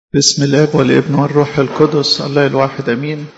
بسم الاب والابن والروح القدس الله الواحد امين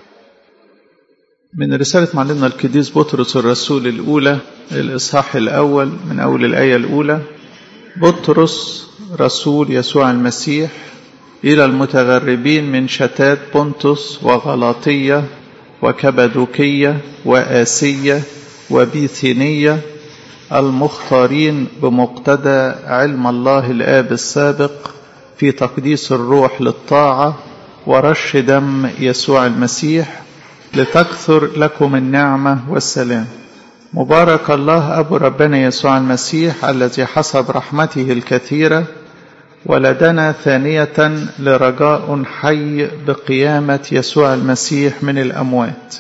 من رسالة معلمنا القديس بطرس الرسول الأولى الإصحاح الأول من أول الآية الأولى بطرس رسول يسوع المسيح إلى المتغربين من شتات بونتوس وغلاطية وكبدوكية وآسية وبيثينية المختارين بمقتضى علم الله الآب السابق في تقديس الروح للطاعة ورش دم يسوع المسيح لتكثر لكم النعمة والسلام مبارك الله أبو ربنا يسوع المسيح الذي حسب رحمته الكثيرة ولدنا ثانية لرجاء حي بقيامة يسوع المسيح من الأموات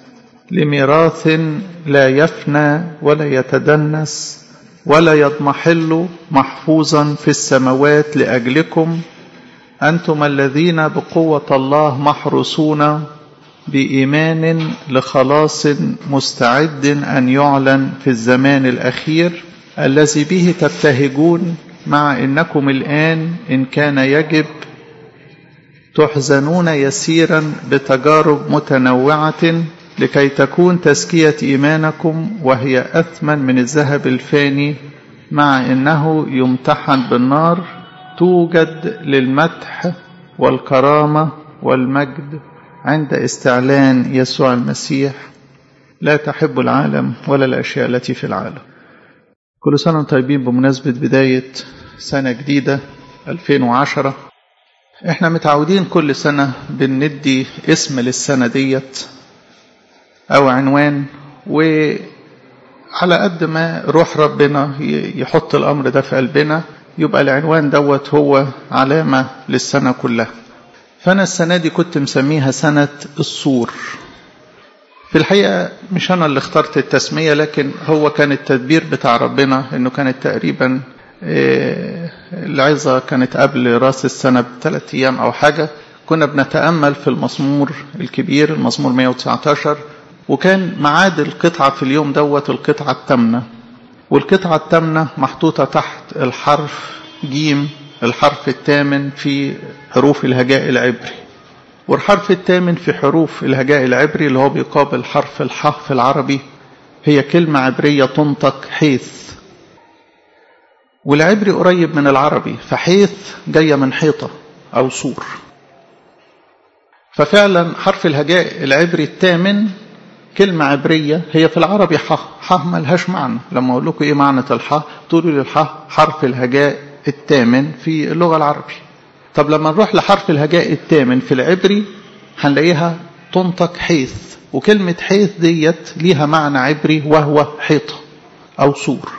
لميراث لا يفنى ولا يتدنس ولا يضمحل محفوظا في السماوات لأجلكم أنتم الذين بقوة الله محروسون بإيمان لخلاص مستعد أن يعلن في الزمان الأخير الذي به تبتهجون مع إنكم الآن إن كان يجب تحزنون يسيرا بتجارب متنوعة لكي تكون تزكية إيمانكم وهي أثمن من الذهب الفاني مع أنه يمتحن بالنار توجد للمدح والكرامة والمجد عند استعلان يسوع المسيح لا تحب العالم ولا الأشياء التي في العالم كل سنة طيبين بمناسبة بداية سنة جديدة 2010 احنا متعودين كل سنة بندي اسم للسنة ديت أو عنوان وعلى قد ما روح ربنا يحط الأمر ده في قلبنا يبقى العنوان دوت هو علامة للسنة كلها فأنا السنة دي كنت مسميها سنة الصور في الحقيقة مش أنا اللي اخترت التسمية لكن هو كان التدبير بتاع ربنا إنه كانت تقريبا العظة كانت قبل راس السنة بثلاث أيام أو حاجة كنا بنتأمل في المزمور الكبير المزمور 119 وكان معاد القطعة في اليوم دوت القطعة التامنة والقطعة التامنة محطوطة تحت الحرف جيم الحرف الثامن في حروف الهجاء العبري والحرف الثامن في حروف الهجاء العبري اللي هو بيقابل حرف الحاء في العربي هي كلمة عبرية تنطق حيث والعبري قريب من العربي فحيث جاية من حيطة أو سور ففعلا حرف الهجاء العبري الثامن كلمة عبرية هي في العربي ح ح ملهاش معنى لما أقول لكم إيه معنى الحاء تقولوا لي الحاء حرف الهجاء الثامن في اللغة العربية طب لما نروح لحرف الهجاء الثامن في العبري هنلاقيها تنطق حيث وكلمة حيث ديت ليها معنى عبري وهو حيطة أو سور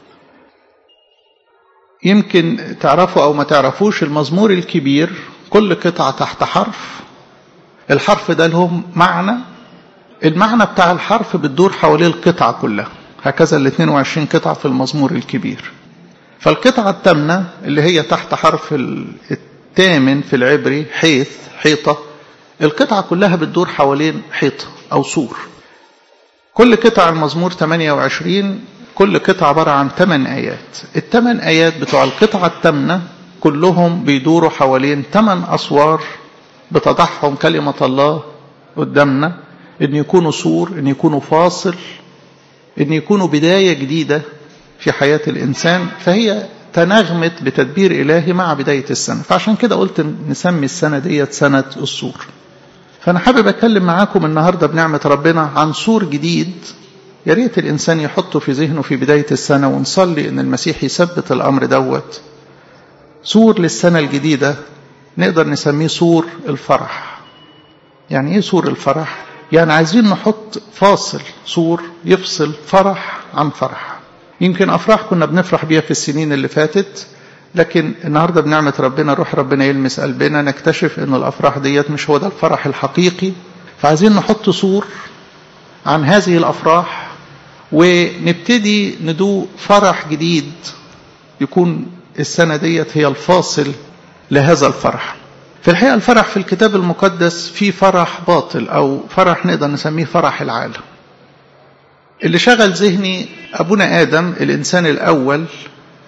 يمكن تعرفوا أو ما تعرفوش المزمور الكبير كل قطعة تحت حرف الحرف ده لهم معنى المعنى بتاع الحرف بتدور حواليه القطعة كلها هكذا ال 22 قطعة في المزمور الكبير فالقطعة الثامنة اللي هي تحت حرف الثامن في العبري حيث حيطة القطعة كلها بتدور حوالين حيطة أو سور كل قطع المزمور 28 كل قطعة عبارة عن 8 آيات الثمان آيات بتوع القطعة الثامنة كلهم بيدوروا حوالين 8 أسوار بتضعهم كلمة الله قدامنا ان يكونوا سور ان يكونوا فاصل ان يكونوا بداية جديدة في حياة الإنسان فهي تنغمت بتدبير إلهي مع بداية السنة فعشان كده قلت نسمي السنة ديت سنة السور فأنا حابب أتكلم معاكم النهاردة بنعمة ربنا عن سور جديد يا ريت الإنسان يحطه في ذهنه في بداية السنة ونصلي إن المسيح يثبت الأمر دوت سور للسنة الجديدة نقدر نسميه سور الفرح يعني إيه سور الفرح؟ يعني عايزين نحط فاصل سور يفصل فرح عن فرح يمكن أفراح كنا بنفرح بيها في السنين اللي فاتت لكن النهاردة بنعمة ربنا روح ربنا يلمس قلبنا نكتشف ان الأفراح ديت مش هو ده الفرح الحقيقي فعايزين نحط سور عن هذه الأفراح ونبتدي ندوق فرح جديد يكون السنة ديت هي الفاصل لهذا الفرح في الحقيقة الفرح في الكتاب المقدس في فرح باطل أو فرح نقدر نسميه فرح العالم اللي شغل ذهني أبونا آدم الإنسان الأول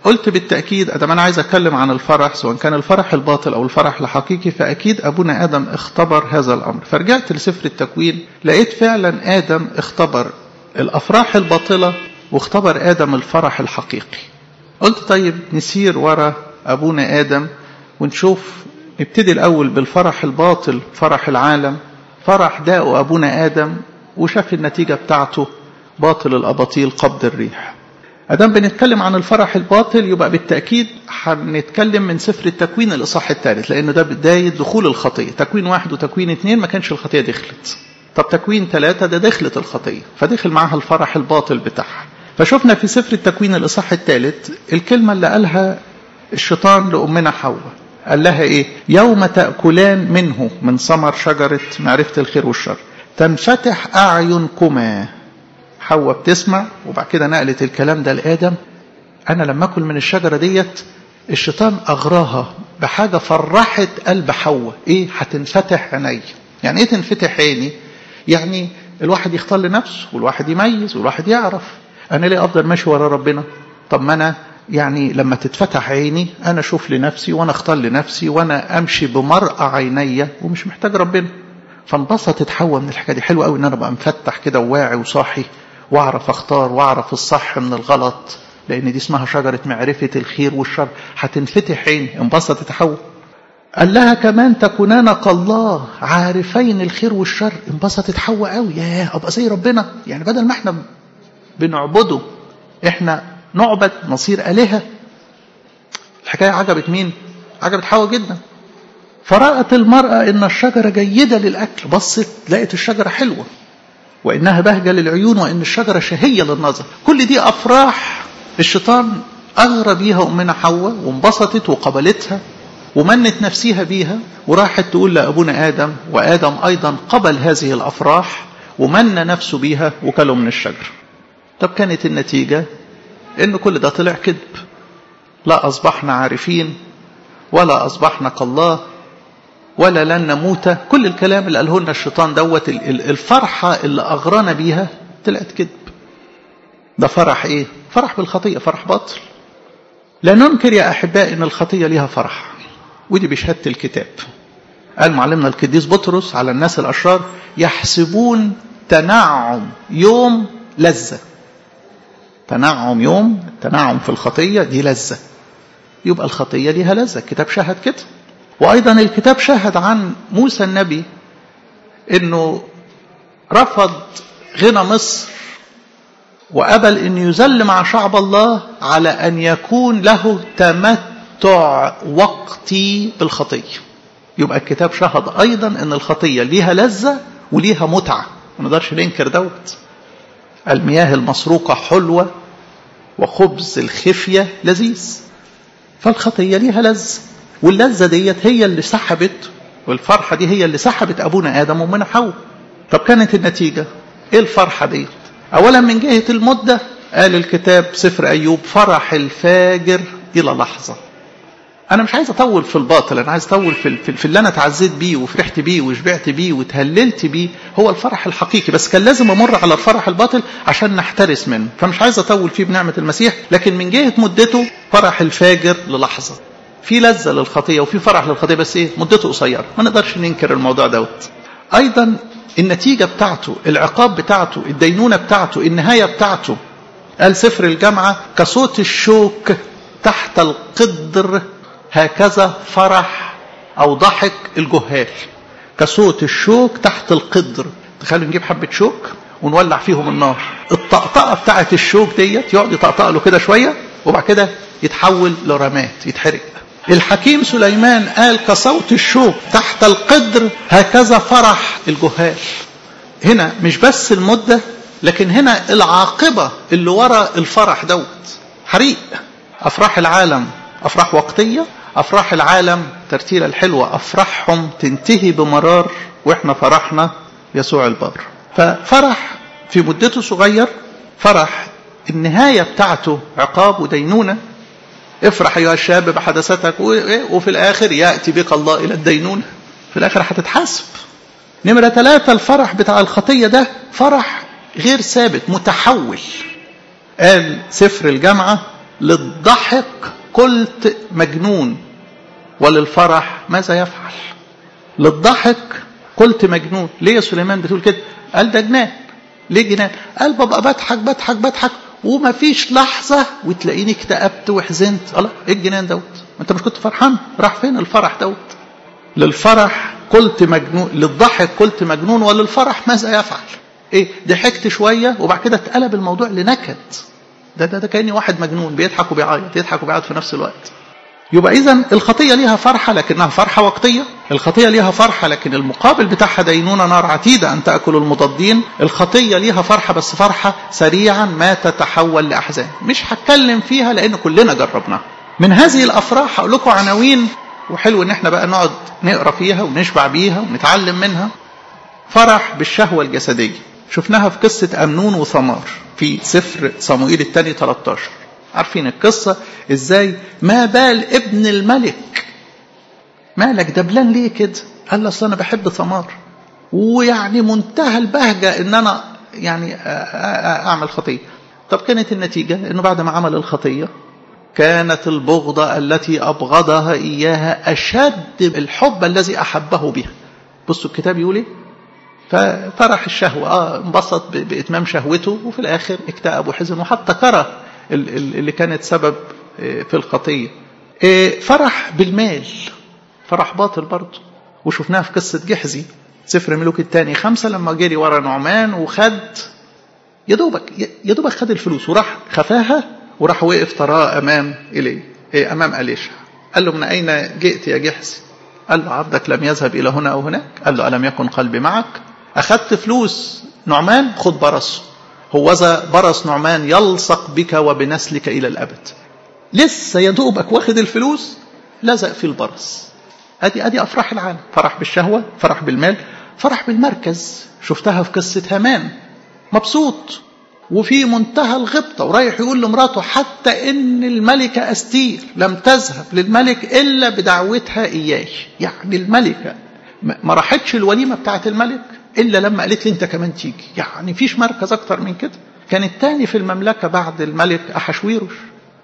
قلت بالتأكيد أدام أنا عايز أتكلم عن الفرح سواء كان الفرح الباطل أو الفرح الحقيقي فأكيد أبونا آدم اختبر هذا الأمر فرجعت لسفر التكوين لقيت فعلا آدم اختبر الأفراح الباطلة واختبر آدم الفرح الحقيقي قلت طيب نسير ورا أبونا آدم ونشوف نبتدي الأول بالفرح الباطل فرح العالم فرح داء أبونا آدم وشاف النتيجة بتاعته باطل الأباطيل قبض الريح أدام بنتكلم عن الفرح الباطل يبقى بالتأكيد هنتكلم من سفر التكوين الإصحاح الثالث لأنه ده بداية دخول الخطية تكوين واحد وتكوين اثنين ما كانش الخطية دخلت طب تكوين ثلاثة ده دخلت الخطية فدخل معاها الفرح الباطل بتاعها فشفنا في سفر التكوين الإصحاح الثالث الكلمة اللي قالها الشيطان لأمنا حواء قال لها إيه يوم تأكلان منه من ثمر شجرة معرفة الخير والشر تنفتح أعينكما حواء بتسمع وبعد كده نقلت الكلام ده لآدم أنا لما أكل من الشجرة ديت الشيطان أغراها بحاجة فرحت قلب حواء إيه هتنفتح عيني يعني إيه تنفتح عيني يعني الواحد يختار لنفسه والواحد يميز والواحد يعرف أنا ليه أفضل ماشي ورا ربنا طب ما أنا يعني لما تتفتح عيني أنا أشوف لنفسي وأنا أختار لنفسي وأنا أمشي بمرأة عيني ومش محتاج ربنا فانبسطت حواء من الحكاية دي حلوة قوي إن أنا أبقى مفتح كده وواعي وصاحي واعرف اختار واعرف الصح من الغلط لان دي اسمها شجرة معرفة الخير والشر هتنفتح عيني انبسطت حواء قال لها كمان تكونان كالله عارفين الخير والشر انبسطت حواء قوي ياه ابقى زي ربنا يعني بدل ما احنا بنعبده احنا نعبد نصير الهه الحكايه عجبت مين عجبت حواء جدا فرأت المرأة إن الشجرة جيدة للأكل بصت لقت الشجرة حلوة وإنها بهجة للعيون وإن الشجرة شهية للنظر كل دي أفراح الشيطان أغرى بيها أمنا حواء وانبسطت وقبلتها ومنت نفسها بيها وراحت تقول لأبونا آدم وآدم أيضا قبل هذه الأفراح ومن نفسه بيها وكلوا من الشجر طب كانت النتيجة إن كل ده طلع كذب لا أصبحنا عارفين ولا أصبحنا كالله ولا لن نموت كل الكلام اللي قاله لنا الشيطان دوت الفرحة اللي أغرانا بيها طلعت كذب ده فرح إيه فرح بالخطية فرح باطل لا ننكر يا أحباء أن الخطية ليها فرح ودي بشهادة الكتاب قال معلمنا القديس بطرس على الناس الأشرار يحسبون تنعم يوم لذة تنعم يوم تنعم في الخطية دي لذة يبقى الخطية ليها لذة الكتاب شهد كده وأيضا الكتاب شهد عن موسى النبي أنه رفض غنى مصر وقبل أن يذل مع شعب الله على أن يكون له تمتع وقتي بالخطية يبقى الكتاب شهد أيضا أن الخطية ليها لذة وليها متعة ما نقدرش ننكر دوت المياه المسروقة حلوة وخبز الخفية لذيذ فالخطية ليها لذة واللذة ديت هي اللي سحبت والفرحة دي هي اللي سحبت أبونا آدم ومن حواء طب كانت النتيجة إيه الفرحة ديت أولا من جهة المدة قال الكتاب سفر أيوب فرح الفاجر إلى لحظة أنا مش عايز أطول في الباطل أنا عايز أطول في, في, في اللي أنا اتعزيت بيه وفرحت بيه وشبعت بيه وتهللت بيه هو الفرح الحقيقي بس كان لازم أمر على الفرح الباطل عشان نحترس منه فمش عايز أطول فيه بنعمة المسيح لكن من جهة مدته فرح الفاجر للحظة في لذة للخطية وفي فرح للخطية بس إيه مدته قصيرة ما نقدرش ننكر الموضوع دوت أيضا النتيجة بتاعته العقاب بتاعته الدينونة بتاعته النهاية بتاعته قال سفر الجامعة كصوت الشوك تحت القدر هكذا فرح أو ضحك الجهال كصوت الشوك تحت القدر تخيلوا نجيب حبة شوك ونولع فيهم النار الطقطقة بتاعة الشوك ديت يقعد يطقطق له كده شوية وبعد كده يتحول لرمات يتحرق الحكيم سليمان قال كصوت الشوك تحت القدر هكذا فرح الجهال هنا مش بس المدة لكن هنا العاقبة اللي ورا الفرح دوت حريق أفراح العالم أفراح وقتية أفراح العالم ترتيلة الحلوة أفراحهم تنتهي بمرار وإحنا فرحنا يسوع البار ففرح في مدته صغير فرح النهاية بتاعته عقاب ودينونة افرح أيها الشاب بحدثتك وفي الآخر يأتي بك الله إلى الدينونة في الآخر هتتحاسب نمرة ثلاثة الفرح بتاع الخطية ده فرح غير ثابت متحول قال سفر الجامعة للضحك قلت مجنون وللفرح ماذا يفعل للضحك قلت مجنون ليه يا سليمان بتقول كده قال ده جنان ليه جنان قال ببقى بضحك بضحك بضحك وما فيش لحظة وتلاقيني اكتئبت وحزنت الله ايه الجنان دوت انت مش كنت فرحان راح فين الفرح دوت للفرح قلت مجنون للضحك قلت مجنون وللفرح ماذا يفعل ايه ضحكت شوية وبعد كده اتقلب الموضوع لنكد ده ده, ده كأني واحد مجنون بيضحك وبيعيط يضحك وبيعيط في نفس الوقت يبقى اذا الخطيه ليها فرحه لكنها فرحه وقتيه الخطيه ليها فرحه لكن المقابل بتاعها دينونه نار عتيده ان تاكل المضادين الخطيه ليها فرحه بس فرحه سريعا ما تتحول لاحزان مش هتكلم فيها لان كلنا جربناها من هذه الافراح هقول لكم عناوين وحلو ان احنا بقى نقعد نقرا فيها ونشبع بيها ونتعلم منها فرح بالشهوه الجسديه شفناها في قصه امنون وثمار في سفر صموئيل الثاني 13 عارفين القصة ازاي ما بال ابن الملك مالك دبلان ليه كده قال اصل انا بحب ثمار ويعني منتهى البهجة ان انا يعني اعمل خطية طب كانت النتيجة انه بعد ما عمل الخطية كانت البغضة التي أبغضها إياها أشد الحب الذي أحبه بها بصوا الكتاب يقول إيه ففرح الشهوة آه انبسط بإتمام شهوته وفي الآخر اكتئب وحزن وحتى كره اللي كانت سبب في الخطية فرح بالمال فرح باطل برضه وشفناها في قصة جحزي سفر ملوك الثاني خمسة لما جري ورا نعمان وخد يا دوبك يا دوبك خد الفلوس وراح خفاها وراح وقف تراه أمام إلي إيه أمام أليشع قال له من أين جئت يا جحزي قال له عبدك لم يذهب إلى هنا أو هناك قال له ألم يكن قلبي معك أخذت فلوس نعمان خد برصه هوذا برص نعمان يلصق بك وبنسلك إلى الأبد لسه يا دوبك واخد الفلوس لزق في البرص ادي ادي افراح العالم فرح بالشهوه فرح بالمال فرح بالمركز شفتها في قصه هامان مبسوط وفي منتهى الغبطة ورايح يقول لمراته حتى إن الملكة أستير لم تذهب للملك إلا بدعوتها إياه يعني الملكة ما راحتش الوليمة بتاعت الملك إلا لما قالت لي أنت كمان تيجي يعني فيش مركز أكتر من كده كان الثاني في المملكة بعد الملك أحشويروش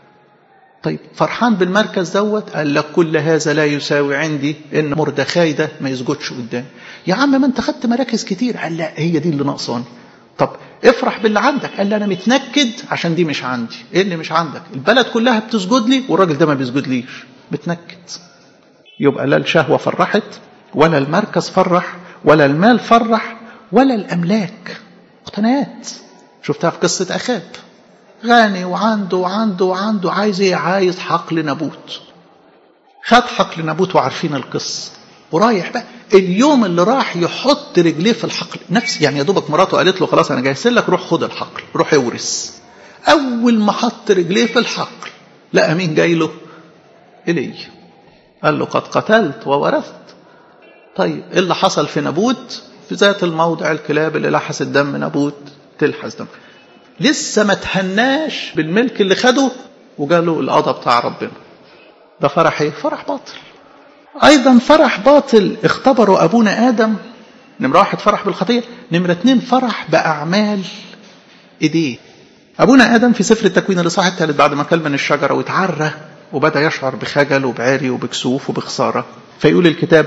طيب فرحان بالمركز دوت قال لك كل هذا لا يساوي عندي ان مردخاي ده ما يسجدش قدام يا عم ما انت خدت مراكز كتير قال لا هي دي اللي ناقصاني طب افرح باللي عندك قال لي انا متنكد عشان دي مش عندي ايه اللي مش عندك البلد كلها بتسجد لي والراجل ده ما بيسجدليش متنكد يبقى لا الشهوه فرحت ولا المركز فرح ولا المال فرح ولا الاملاك مقتنيات شفتها في قصه اخاب غني وعنده وعنده وعنده عايز ايه عايز حقل نابوت خد حقل نابوت وعارفين القصه ورايح بقى اليوم اللي راح يحط رجليه في الحقل نفس يعني يا دوبك مراته قالت له خلاص انا جايز لك روح خد الحقل روح اورث اول ما حط رجليه في الحقل لقى مين جاي له الي قال له قد قتلت وورثت طيب ايه اللي حصل في نابوت في ذات الموضع الكلاب اللي لحست دم نابوت تلحس دم لسه ما تهناش بالملك اللي خده وجاله القضاء بتاع ربنا ده فرح ايه فرح باطل ايضا فرح باطل اختبره ابونا ادم نمره واحد فرح بالخطيه نمره اتنين فرح باعمال ايديه ابونا ادم في سفر التكوين الاصحاح الثالث بعد ما كل من الشجره واتعرى وبدا يشعر بخجل وبعري وبكسوف وبخساره فيقول الكتاب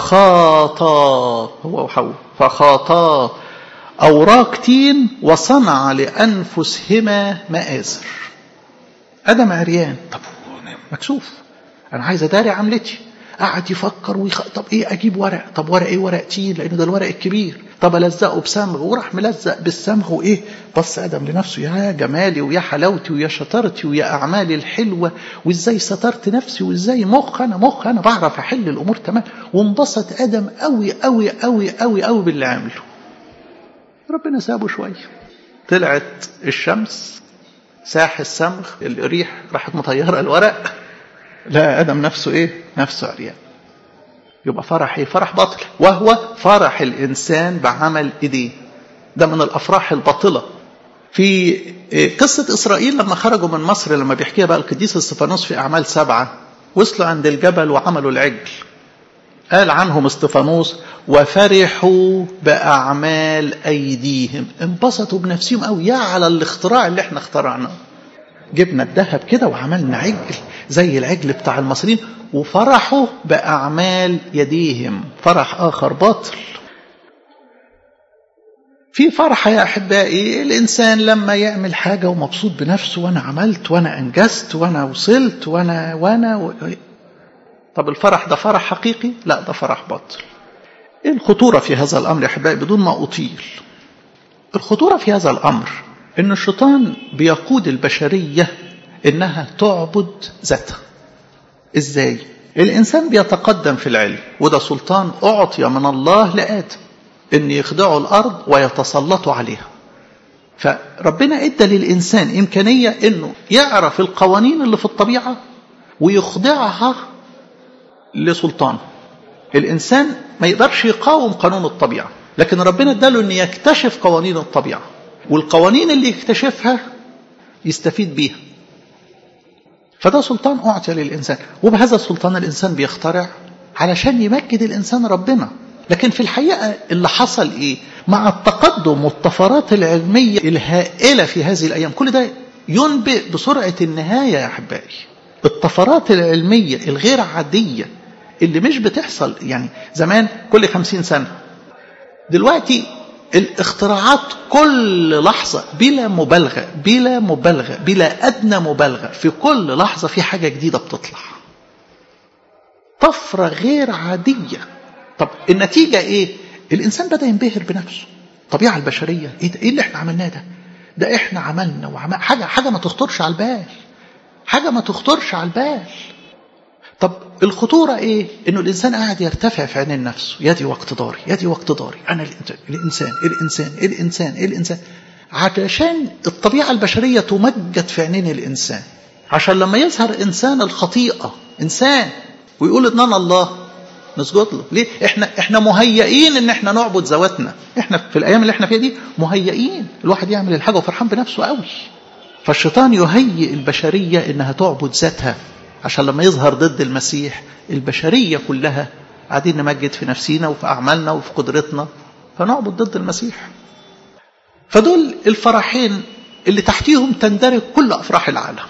فخاطا هو وحواء فخاطا أوراق تين وصنع لأنفسهما مآزر أدم عريان طب مكسوف أنا عايز أداري عملتي قعد يفكر ويخ... طب ايه اجيب ورق طب ورق ايه ورق تين لانه ده الورق الكبير طب الزقه بصمغ وراح ملزق بالصمغ وايه بص ادم لنفسه يا جمالي ويا حلاوتي ويا شطارتي ويا اعمالي الحلوه وازاي سترت نفسي وازاي مخ انا مخ انا بعرف احل الامور تمام وانبسط ادم قوي قوي قوي قوي قوي باللي عمله ربنا سابه شوية طلعت الشمس ساح الصمغ الريح راحت مطيرة الورق لا آدم نفسه إيه نفسه عريان يبقى فرح إيه فرح باطل وهو فرح الإنسان بعمل إيديه ده من الأفراح الباطلة في قصة إسرائيل لما خرجوا من مصر لما بيحكيها بقى القديس استفانوس في أعمال سبعة وصلوا عند الجبل وعملوا العجل قال عنهم استفانوس وفرحوا بأعمال أيديهم انبسطوا بنفسهم أو يا على الاختراع اللي احنا اخترعناه جبنا الذهب كده وعملنا عجل زي العجل بتاع المصريين وفرحوا بأعمال يديهم فرح آخر باطل في فرحة يا أحبائي الإنسان لما يعمل حاجة ومبسوط بنفسه وأنا عملت وأنا أنجزت وأنا وصلت وأنا وأنا و... طب الفرح ده فرح حقيقي؟ لا ده فرح باطل. إيه الخطورة في هذا الأمر يا أحبائي بدون ما أطيل؟ الخطورة في هذا الأمر إن الشيطان بيقود البشرية إنها تعبد ذاتها. إزاي؟ الإنسان بيتقدم في العلم وده سلطان أعطي من الله لآدم ان يخضعوا الارض ويتسلطوا عليها فربنا ادى للانسان امكانيه انه يعرف القوانين اللي في الطبيعه ويخضعها لسلطانه الانسان ما يقدرش يقاوم قانون الطبيعه لكن ربنا اداله ان يكتشف قوانين الطبيعه والقوانين اللي يكتشفها يستفيد بيها فده سلطان اعطي للانسان وبهذا السلطان الانسان بيخترع علشان يمجد الانسان ربنا لكن في الحقيقة اللي حصل إيه مع التقدم والطفرات العلمية الهائلة في هذه الأيام كل ده ينبئ بسرعة النهاية يا أحبائي الطفرات العلمية الغير عادية اللي مش بتحصل يعني زمان كل خمسين سنة دلوقتي الاختراعات كل لحظة بلا مبالغة بلا مبالغة بلا أدنى مبالغة في كل لحظة في حاجة جديدة بتطلع طفرة غير عادية طب النتيجة ايه الانسان بدأ ينبهر بنفسه الطبيعة البشرية ايه, ده؟ إيه اللي احنا عملناه ده ده احنا عملنا وعمل حاجة حاجة ما تخطرش على البال حاجة ما تخطرش على البال طب الخطورة ايه انه الانسان قاعد يرتفع في عينين نفسه يدي واقتداري يدي واقتداري انا الانسان الانسان الانسان الانسان الانسان علشان الطبيعة البشرية تمجد في عينين الانسان عشان لما يظهر انسان الخطيئة انسان ويقول ان انا الله نسجد له ليه احنا احنا مهيئين ان احنا نعبد ذواتنا احنا في الايام اللي احنا فيها دي مهيئين الواحد يعمل الحاجه وفرحان بنفسه قوي فالشيطان يهيئ البشريه انها تعبد ذاتها عشان لما يظهر ضد المسيح البشريه كلها قاعدين نمجد في نفسينا وفي اعمالنا وفي قدرتنا فنعبد ضد المسيح فدول الفرحين اللي تحتيهم تندرج كل افراح العالم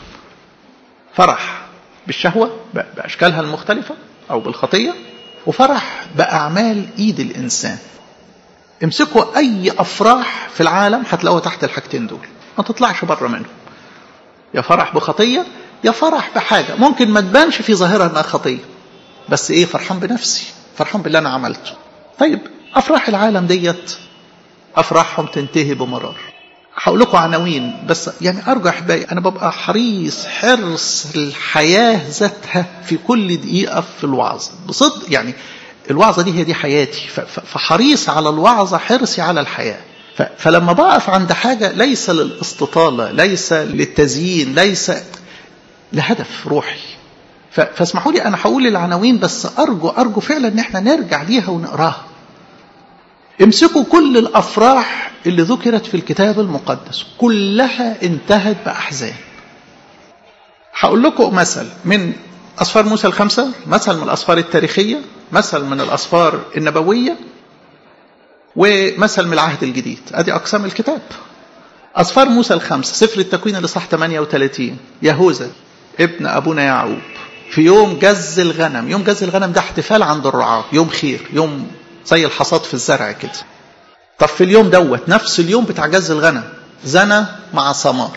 فرح بالشهوه باشكالها المختلفه او بالخطيه وفرح بأعمال إيد الإنسان امسكوا أي أفراح في العالم هتلاقوها تحت الحاجتين دول ما تطلعش بره منهم يا فرح بخطية يا فرح بحاجة ممكن ما تبانش في ظاهرها أنها خطية بس إيه فرحان بنفسي فرحان باللي أنا عملته طيب أفراح العالم ديت أفراحهم تنتهي بمرار هقول لكم عناوين بس يعني ارجو احبائي انا ببقى حريص حرص الحياه ذاتها في كل دقيقه في الوعظ بصدق يعني الوعظه دي هي دي حياتي فحريص على الوعظه حرصي على الحياه فلما بقف عند حاجه ليس للاستطاله ليس للتزيين ليس لهدف روحي فاسمحوا لي انا هقول العناوين بس ارجو ارجو فعلا ان احنا نرجع ليها ونقراها امسكوا كل الافراح اللي ذكرت في الكتاب المقدس كلها انتهت باحزان هقول لكم مثل من اسفار موسى الخمسه مثل من الاسفار التاريخيه مثل من الاسفار النبويه ومثل من العهد الجديد ادي اقسام الكتاب اسفار موسى الخمسه سفر التكوين الاصحاح 38 يهوذا ابن ابونا يعقوب في يوم جز الغنم يوم جز الغنم ده احتفال عند الرعاة يوم خير يوم زي الحصاد في الزرع كده طب في اليوم دوت نفس اليوم بتاع جز الغنم زنى مع سمار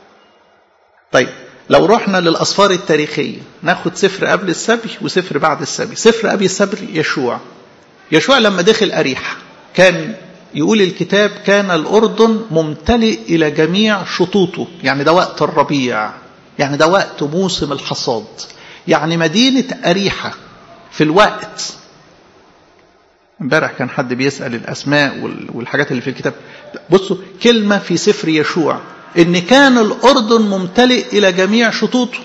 طيب لو رحنا للأسفار التاريخية ناخد سفر قبل السبي وسفر بعد السبي سفر قبل السبي يشوع يشوع لما دخل أريحة كان يقول الكتاب كان الأردن ممتلئ إلى جميع شطوطه يعني ده وقت الربيع يعني ده وقت موسم الحصاد يعني مدينة أريحة في الوقت امبارح كان حد بيسأل الأسماء والحاجات اللي في الكتاب بصوا كلمة في سفر يشوع إن كان الأردن ممتلئ إلى جميع شطوطه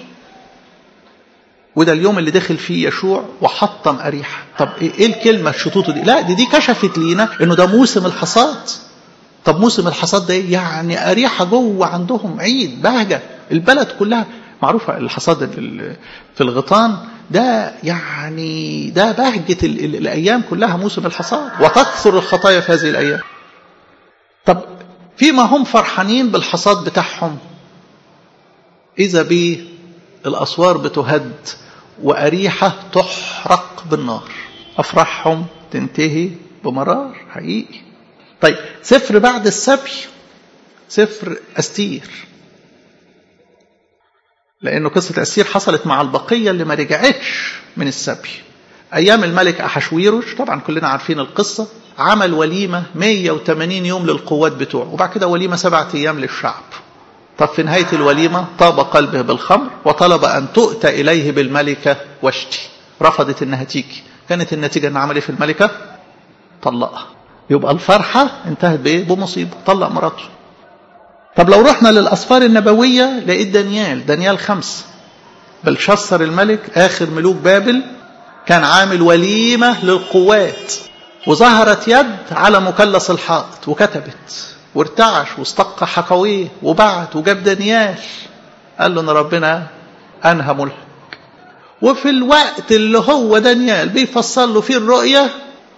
وده اليوم اللي دخل فيه يشوع وحطم أريحة طب إيه الكلمة الشطوط دي لا دي دي كشفت لينا إنه ده موسم الحصاد طب موسم الحصاد ده يعني أريحة جوه عندهم عيد بهجة البلد كلها معروفة الحصاد في الغيطان ده يعني ده بهجة الأيام كلها موسم الحصاد وتكثر الخطايا في هذه الأيام طب فيما هم فرحانين بالحصاد بتاعهم إذا به الأسوار بتهد وأريحة تحرق بالنار أفرحهم تنتهي بمرار حقيقي طيب سفر بعد السبي سفر أستير لأنه قصة أستير حصلت مع البقية اللي ما رجعتش من السبي أيام الملك أحشويروش طبعا كلنا عارفين القصة عمل وليمة 180 يوم للقوات بتوعه وبعد كده وليمة سبعة أيام للشعب طب في نهاية الوليمة طاب قلبه بالخمر وطلب أن تؤتى إليه بالملكة واشتي رفضت إنها تيجي كانت النتيجة أن عمل في الملكة طلقها يبقى الفرحة انتهت بإيه بمصيبة طلق مراته طب لو رحنا للأسفار النبوية لقيت دانيال دانيال خمسة بلشسر الملك آخر ملوك بابل كان عامل وليمة للقوات وظهرت يد على مثلث الحائط وكتبت وارتعش واستقى حكويه وبعت وجاب دانيال قال له ان ربنا انهى ملك وفي الوقت اللي هو دانيال بيفصل له فيه الرؤية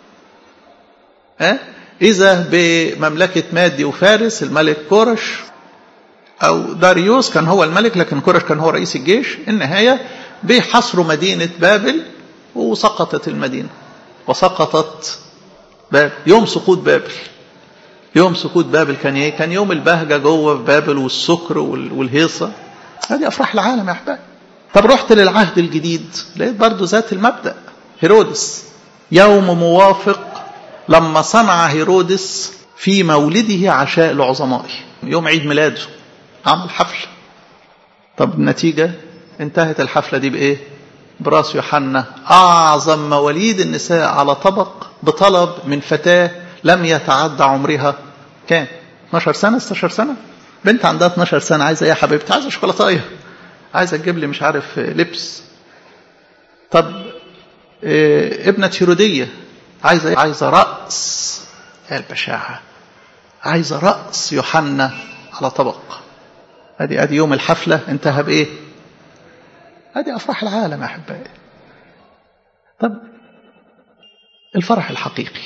ها إذا بمملكة مادي وفارس الملك كورش أو داريوس كان هو الملك لكن كورش كان هو رئيس الجيش النهاية بيحصروا مدينة بابل وسقطت المدينة وسقطت بابل يوم سقوط بابل يوم سقوط بابل كان ايه؟ كان يوم البهجة جوه في بابل والسكر والهيصة هذه أفراح العالم يا أحباب طب رحت للعهد الجديد لقيت برضو ذات المبدأ هيرودس يوم موافق لما صنع هيرودس في مولده عشاء العظماء يوم عيد ميلاده عمل حفلة طب النتيجة انتهت الحفلة دي بإيه براس يوحنا أعظم مواليد النساء على طبق بطلب من فتاة لم يتعدى عمرها كام 12 سنة 16 سنة بنت عندها 12 سنة عايزة ايه يا حبيبتي عايزة شوكولاتاية عايزة تجيب لي مش عارف لبس طب إيه ابنة هيرودية عايزة ايه عايزة رأس يا البشاعة عايزة رأس يوحنا على طبق ادي ادي يوم الحفلة انتهى بايه ادي افراح العالم يا احبائي طب الفرح الحقيقي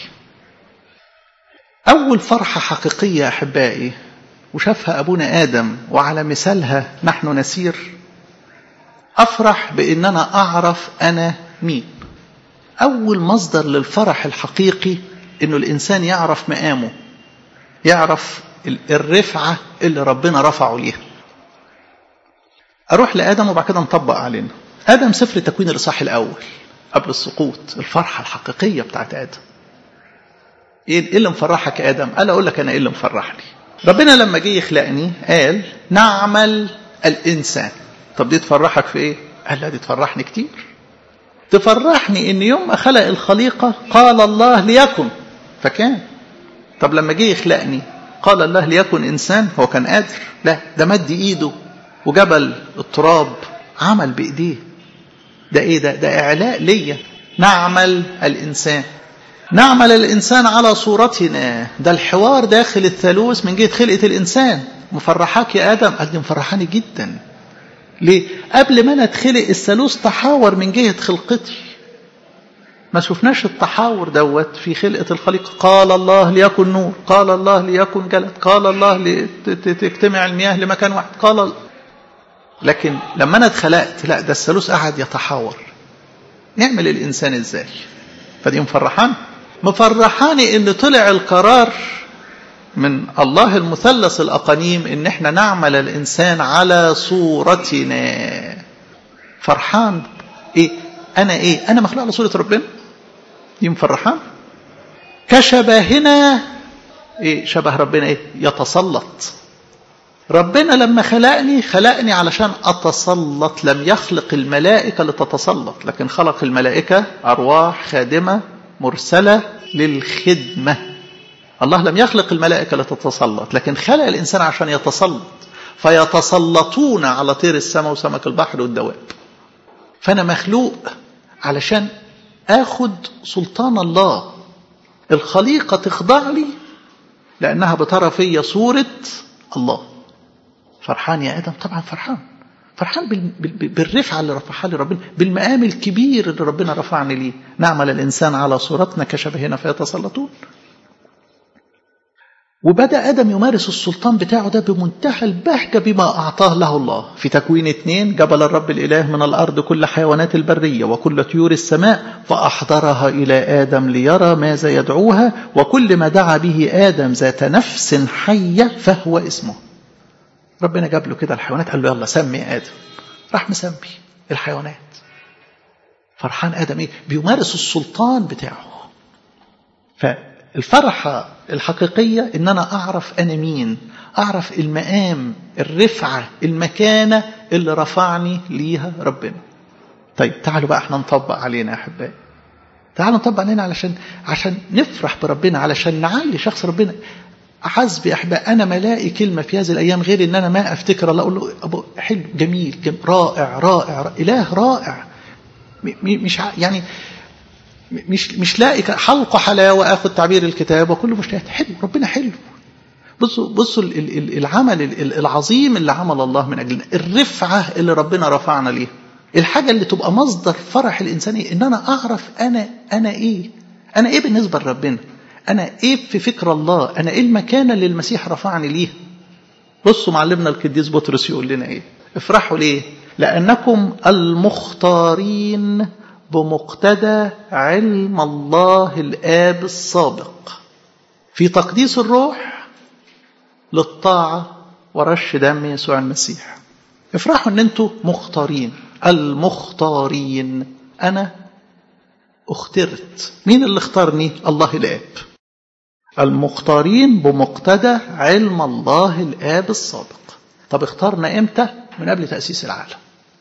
أول فرحة حقيقية يا أحبائي وشافها أبونا آدم وعلى مثالها نحن نسير أفرح بأن أنا أعرف أنا مين أول مصدر للفرح الحقيقي أنه الإنسان يعرف مقامه يعرف الرفعة اللي ربنا رفعه ليها أروح لآدم وبعد كده نطبق علينا آدم سفر تكوين الإصحاح الأول قبل السقوط الفرحة الحقيقية بتاعت آدم ايه اللي مفرحك يا ادم قال اقول لك انا ايه اللي مفرحني ربنا لما جه يخلقني قال نعمل الانسان طب دي تفرحك في ايه قال لا دي تفرحني كتير تفرحني ان يوم ما خلق الخليقه قال الله ليكن فكان طب لما جه يخلقني قال الله ليكن انسان هو كان قادر لا ده مد ايده وجبل التراب عمل بايديه ده ايه ده ده اعلاء ليا نعمل الانسان نعمل الإنسان على صورتنا ده الحوار داخل الثالوث من جهة خلقة الإنسان مفرحاك يا آدم قال لي مفرحاني جدا ليه قبل ما أنا اتخلق الثالوث تحاور من جهة خلقتي ما شفناش التحاور دوت في خلقة الخليقة قال الله ليكن نور قال الله ليكن جلد قال الله تجتمع المياه لمكان واحد قال لكن لما أنا اتخلقت لا ده الثالوث قعد يتحاور نعمل الإنسان إزاي فدي مفرحان مفرحاني ان طلع القرار من الله المثلث الأقانيم ان احنا نعمل الانسان على صورتنا فرحان ايه انا ايه انا مخلوق على صورة ربنا دي مفرحان كشبهنا ايه شبه ربنا ايه يتسلط ربنا لما خلقني خلقني علشان أتسلط لم يخلق الملائكة لتتسلط لكن خلق الملائكة أرواح خادمة مرسلة للخدمة الله لم يخلق الملائكة لتتسلط لكن خلق الإنسان عشان يتسلط فيتسلطون على طير السماء وسمك البحر والدواب فأنا مخلوق علشان آخد سلطان الله الخليقة تخضع لي لأنها بترى في صورة الله فرحان يا آدم طبعا فرحان فرحان بالرفعة اللي رفعها لي ربنا بالمقام الكبير اللي ربنا رفعني ليه نعمل الإنسان على صورتنا كشبهنا فيتسلطون وبدأ آدم يمارس السلطان بتاعه ده بمنتهى البهجة بما أعطاه له الله في تكوين اتنين جبل الرب الإله من الأرض كل حيوانات البرية وكل طيور السماء فأحضرها إلى آدم ليرى ماذا يدعوها وكل ما دعا به آدم ذات نفس حية فهو اسمه ربنا جاب له كده الحيوانات قال له يلا سمي آدم راح مسمي الحيوانات فرحان آدم إيه بيمارس السلطان بتاعه فالفرحة الحقيقية إن أنا أعرف أنا مين أعرف المقام الرفعة المكانة اللي رفعني ليها ربنا طيب تعالوا بقى احنا نطبق علينا يا أحبائي تعالوا نطبق علينا علشان عشان نفرح بربنا علشان نعلي شخص ربنا حسبي أحباء أنا ما لاقي كلمة في هذه الأيام غير إن أنا ما أفتكر الله أقول له أبو حلو جميل, جميل رائع رائع, رائع إله رائع مش يعني مش مش لاقي حلقه حلاوه اخذ تعبير الكتاب وكله مشتهيات حلو ربنا حلو بصوا بصوا العمل العظيم اللي عمل الله من اجلنا الرفعه اللي ربنا رفعنا ليها الحاجه اللي تبقى مصدر فرح الانسان ان انا اعرف انا انا ايه انا ايه بالنسبه لربنا انا ايه في فكر الله انا ايه المكانه اللي المسيح رفعني ليها بصوا معلمنا القديس بطرس يقول لنا ايه افرحوا ليه لانكم المختارين بمقتضى علم الله الآب السابق في تقديس الروح للطاعة ورش دم يسوع المسيح افرحوا ان انتوا مختارين المختارين انا اخترت مين اللي اختارني الله الاب المختارين بمقتضى علم الله الاب السابق طب اختارنا امتى من قبل تاسيس العالم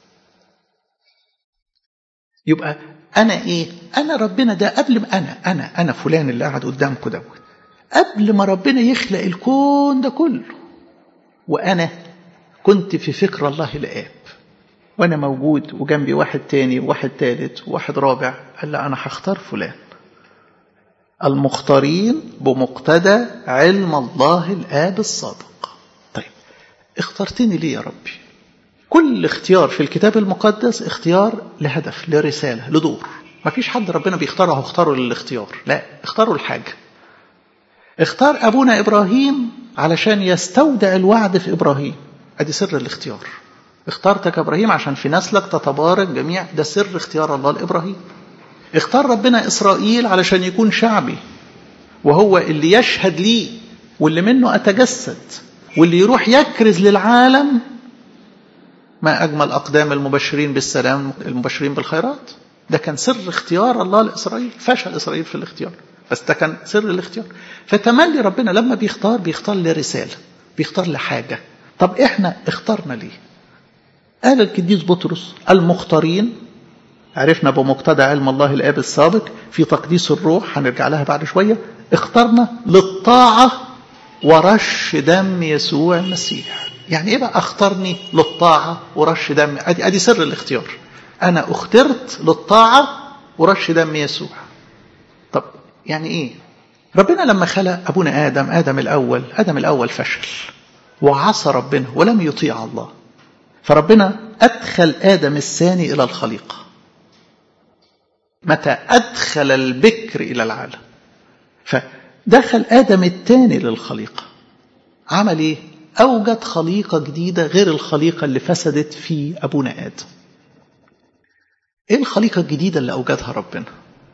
يبقى انا ايه انا ربنا ده قبل ما انا انا انا فلان اللي قاعد قدامكم دوت قبل ما ربنا يخلق الكون ده كله وانا كنت في فكر الله الاب وانا موجود وجنبي واحد تاني وواحد تالت وواحد رابع قال لا انا هختار فلان المختارين بمقتضى علم الله الاب السابق طيب اخترتني ليه يا ربي كل اختيار في الكتاب المقدس اختيار لهدف لرسالة لدور ما فيش حد ربنا بيختاره اختاره للاختيار لا اختاره الحاجة اختار أبونا إبراهيم علشان يستودع الوعد في إبراهيم أدي سر الاختيار اختارتك إبراهيم عشان في نسلك تتبارك جميع ده سر اختيار الله لإبراهيم اختار ربنا إسرائيل علشان يكون شعبي وهو اللي يشهد لي واللي منه أتجسد واللي يروح يكرز للعالم ما أجمل أقدام المبشرين بالسلام المبشرين بالخيرات ده كان سر اختيار الله لإسرائيل فشل إسرائيل في الاختيار بس ده كان سر الاختيار فتملي ربنا لما بيختار بيختار لرسالة بيختار لحاجة طب احنا اخترنا ليه قال القديس بطرس المختارين عرفنا بمقتضى علم الله الآب السابق في تقديس الروح هنرجع لها بعد شوية اخترنا للطاعة ورش دم يسوع المسيح يعني ايه بقى اختارني للطاعة ورش دم ادي ادي سر الاختيار انا اخترت للطاعة ورش دم يسوع طب يعني ايه ربنا لما خلق ابونا ادم ادم الاول ادم الاول فشل وعصى ربنا ولم يطيع الله فربنا ادخل ادم الثاني الى الخليقه متى ادخل البكر الى العالم فدخل ادم الثاني للخليقه عمل ايه أوجد خليقة جديدة غير الخليقة اللي فسدت في أبونا آدم إيه الخليقة الجديدة اللي أوجدها ربنا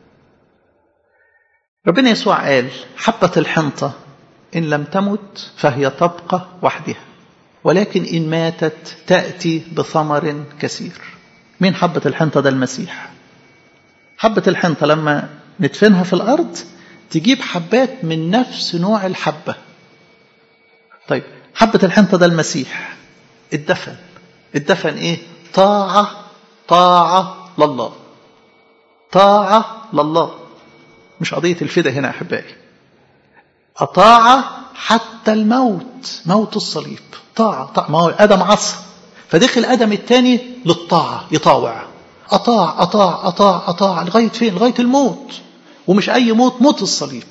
ربنا يسوع قال حبة الحنطة إن لم تمت فهي تبقى وحدها ولكن إن ماتت تأتي بثمر كثير مين حبة الحنطة ده المسيح حبة الحنطة لما ندفنها في الأرض تجيب حبات من نفس نوع الحبة طيب حبة الحنطة ده المسيح الدفن الدفن ايه طاعة طاعة لله طاعة لله مش قضية الفدا هنا أحبائي أطاع حتى الموت موت الصليب طاعة طاعة ما هو آدم عصى فدخل آدم الثاني للطاعة يطاوع أطاع أطاع أطاع أطاع لغاية فين لغاية الموت ومش أي موت موت الصليب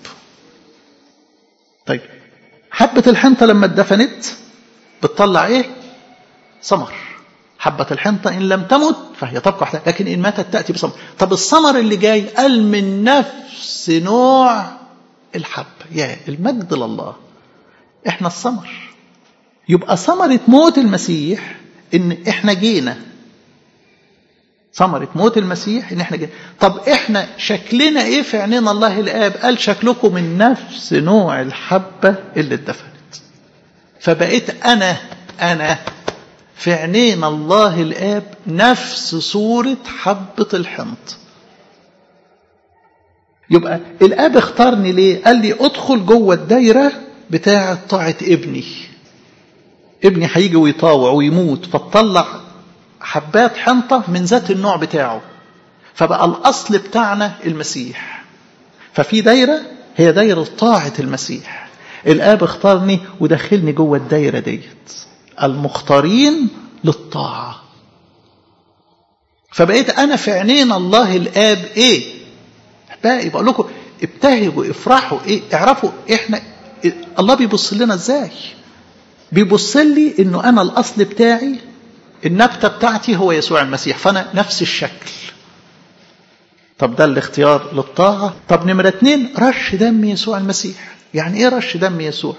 طيب حبة الحنطة لما اتدفنت بتطلع ايه ثمر حبة الحنطة إن لم تمت فهي تبقى وحدها لكن إن ماتت تأتي بثمر طب الثمر اللي جاي قال من نفس نوع الحبة يا المجد لله احنا الثمر يبقى ثمرة موت المسيح ان احنا جينا ثمرة موت المسيح ان احنا جينا طب احنا شكلنا ايه في عينين الله الاب قال شكلكم من نفس نوع الحبة اللي اتدفنت فبقيت انا انا في عينين الله الاب نفس صورة حبة الحنط يبقى الاب اختارني ليه قال لي ادخل جوه الدايرة بتاعة طاعة ابني ابني هيجي ويطاوع ويموت فتطلع حبات حنطة من ذات النوع بتاعه فبقى الأصل بتاعنا المسيح ففي دايرة هي دايرة طاعة المسيح الآب اختارني ودخلني جوه الدايرة ديت المختارين للطاعة فبقيت أنا في عينين الله الآب إيه باقي بقول لكم ابتهجوا افرحوا إيه اعرفوا إحنا إيه الله بيبص لنا إزاي بيبص لي إنه أنا الأصل بتاعي النبتة بتاعتي هو يسوع المسيح فأنا نفس الشكل طب ده الاختيار للطاعة طب نمرة اتنين رش دم يسوع المسيح يعني ايه رش دم يسوع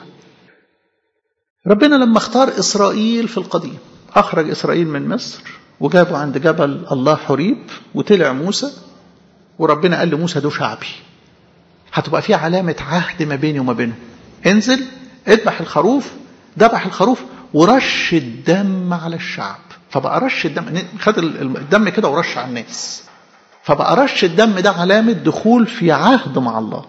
ربنا لما اختار إسرائيل في القديم أخرج إسرائيل من مصر وجابوا عند جبل الله حريب وطلع موسى وربنا قال لموسى ده شعبي هتبقى في علامة عهد ما بيني وما بينه انزل اذبح الخروف ذبح الخروف ورش الدم على الشعب فبقى رش الدم خد الدم كده ورش على الناس فبقى رش الدم ده علامة دخول في عهد مع الله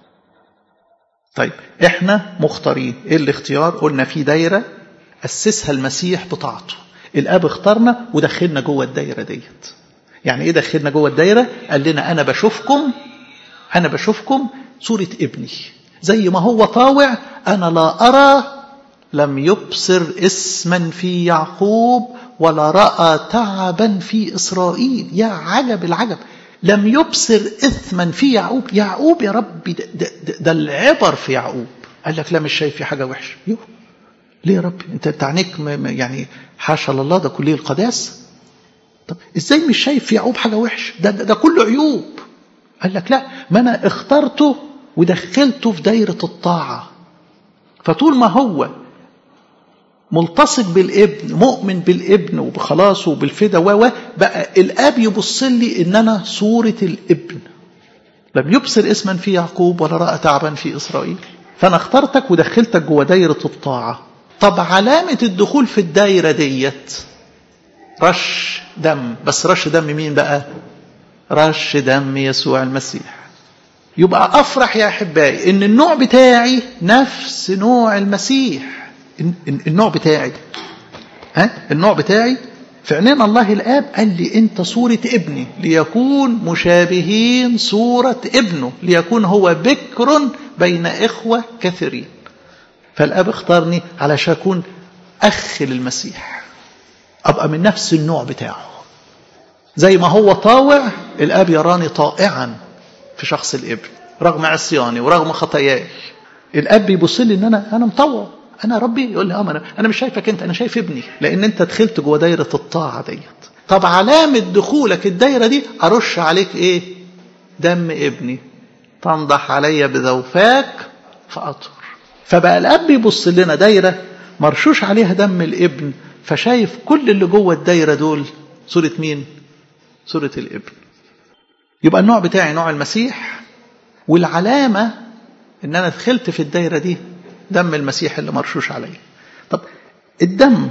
طيب احنا مختارين ايه الاختيار قلنا في دايرة أسسها المسيح بطاعته الاب اختارنا ودخلنا جوه الدايرة ديت يعني ايه دخلنا جوه الدايرة قال لنا انا بشوفكم انا بشوفكم صورة ابني زي ما هو طاوع انا لا ارى لم يبصر اسما في يعقوب ولا راى تعبا في اسرائيل يا عجب العجب لم يبصر اثما في يعقوب يعقوب يا ربي ده, ده, ده, ده العبر في يعقوب قال لك لا مش شايف في حاجه وحشه يوه ليه يا ربي انت تعنيك يعني حاشا لله ده كليه القداس طب ازاي مش شايف في يعقوب حاجه وحشه ده, ده, ده كله عيوب قال لك لا ما انا اخترته ودخلته في دايره الطاعه فطول ما هو ملتصق بالابن مؤمن بالابن وبخلاصه وبالفدا و بقى الاب يبص لي ان انا صوره الابن لم يبصر اسما في يعقوب ولا راى تعبا في اسرائيل فانا اخترتك ودخلتك جوه دايره الطاعه طب علامه الدخول في الدايره ديت رش دم بس رش دم مين بقى رش دم يسوع المسيح يبقى افرح يا احبائي ان النوع بتاعي نفس نوع المسيح النوع بتاعي ها النوع بتاعي في عينين الله الاب قال لي انت صوره ابني ليكون مشابهين صوره ابنه ليكون هو بكر بين اخوه كثيرين فالاب اختارني علشان اكون اخ للمسيح ابقى من نفس النوع بتاعه زي ما هو طاوع الاب يراني طائعا في شخص الابن رغم عصياني ورغم خطاياي الاب بيبص لي ان انا انا مطوع انا ربي يقول لي اه انا انا مش شايفك انت انا شايف ابني لان انت دخلت جوه دايره الطاعه ديت طب علامه دخولك الدايره دي ارش عليك ايه دم ابني تنضح علي بذوفاك فاطهر فبقى الاب بيبص لنا دايره مرشوش عليها دم الابن فشايف كل اللي جوه الدايره دول صوره مين صوره الابن يبقى النوع بتاعي نوع المسيح والعلامه ان انا دخلت في الدايره دي دم المسيح اللي مرشوش عليه طب الدم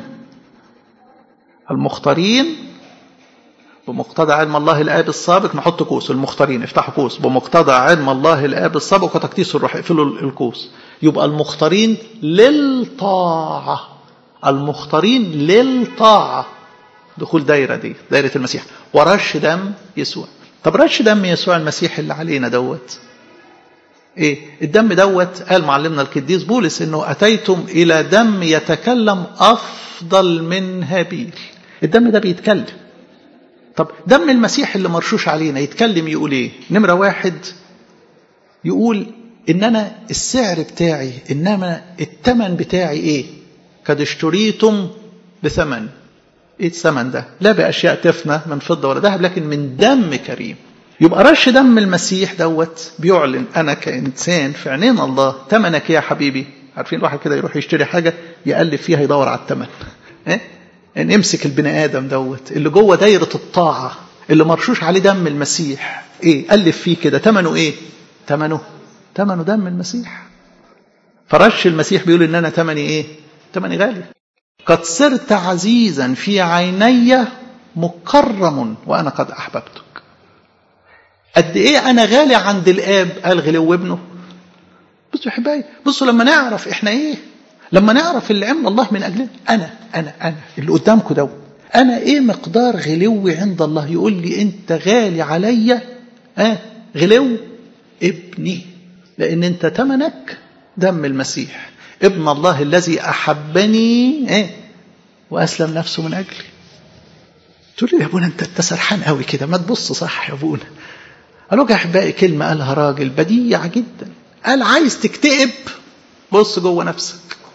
المختارين بمقتضى علم الله الاب السابق نحط قوس المختارين افتحوا قوس بمقتضى علم الله الاب السابق وتقديس الروح اقفلوا القوس يبقى المختارين للطاعه المختارين للطاعه دخول دايره دي دايره المسيح ورش دم يسوع طب رش دم يسوع المسيح اللي علينا دوت ايه الدم دوت قال معلمنا القديس بولس انه اتيتم الى دم يتكلم افضل من هابيل الدم ده بيتكلم طب دم المسيح اللي مرشوش علينا يتكلم يقول ايه نمره واحد يقول ان انا السعر بتاعي انما الثمن بتاعي ايه قد اشتريتم بثمن ايه الثمن ده لا باشياء تفنى من فضه ولا ذهب لكن من دم كريم يبقى رش دم المسيح دوت بيعلن انا كانسان في عينين الله ثمنك يا حبيبي عارفين الواحد كده يروح يشتري حاجة يقلب فيها يدور على الثمن إيه؟ ان امسك البني ادم دوت اللي جوه دايرة الطاعة اللي مرشوش عليه دم المسيح ايه قلب فيه كده ثمنه ايه ثمنه ثمنه دم المسيح فرش المسيح بيقول ان انا ثمني ايه ثمني غالي قد صرت عزيزا في عيني مكرم وانا قد احببتك قد ايه انا غالي عند الاب قال غلو ابنه بصوا يا حبايبي بصوا لما نعرف احنا ايه لما نعرف اللي عمل الله من اجلنا انا انا انا اللي قدامكم ده انا ايه مقدار غلوي عند الله يقول لي انت غالي عليا اه غلو ابني لان انت تمنك دم المسيح ابن الله الذي احبني ايه واسلم نفسه من اجلي تقول لي يا ابونا انت انت سرحان قوي كده ما تبص صح يا ابونا قالوا يا احبائي كلمه قالها راجل بديع جدا قال عايز تكتئب بص جوه نفسك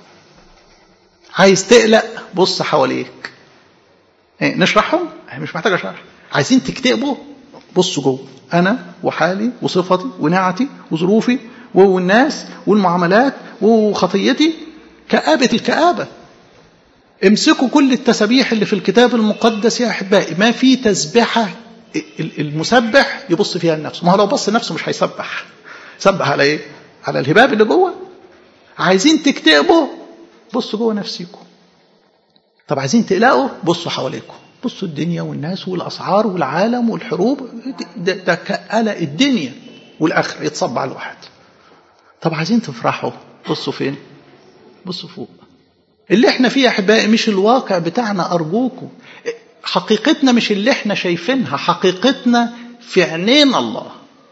عايز تقلق بص حواليك إيه نشرحهم مش محتاج اشرح عايزين تكتئبوا بصوا جوه انا وحالي وصفتي ونعتي وظروفي والناس والمعاملات وخطيتي كآبة الكآبة امسكوا كل التسابيح اللي في الكتاب المقدس يا احبائي ما في تسبحه المسبح يبص فيها لنفسه ما هو لو بص لنفسه مش هيسبح سبح على ايه على الهباب اللي جوه عايزين تكتئبوا بصوا جوه نفسيكم طب عايزين تقلقوا بصوا حواليكم بصوا الدنيا والناس والاسعار والعالم والحروب ده, ده قلق الدنيا والاخره يتصب على الواحد طب عايزين تفرحوا بصوا فين بصوا فوق اللي احنا فيه يا احبائي مش الواقع بتاعنا ارجوكم حقيقتنا مش اللي احنا شايفينها حقيقتنا في عينين الله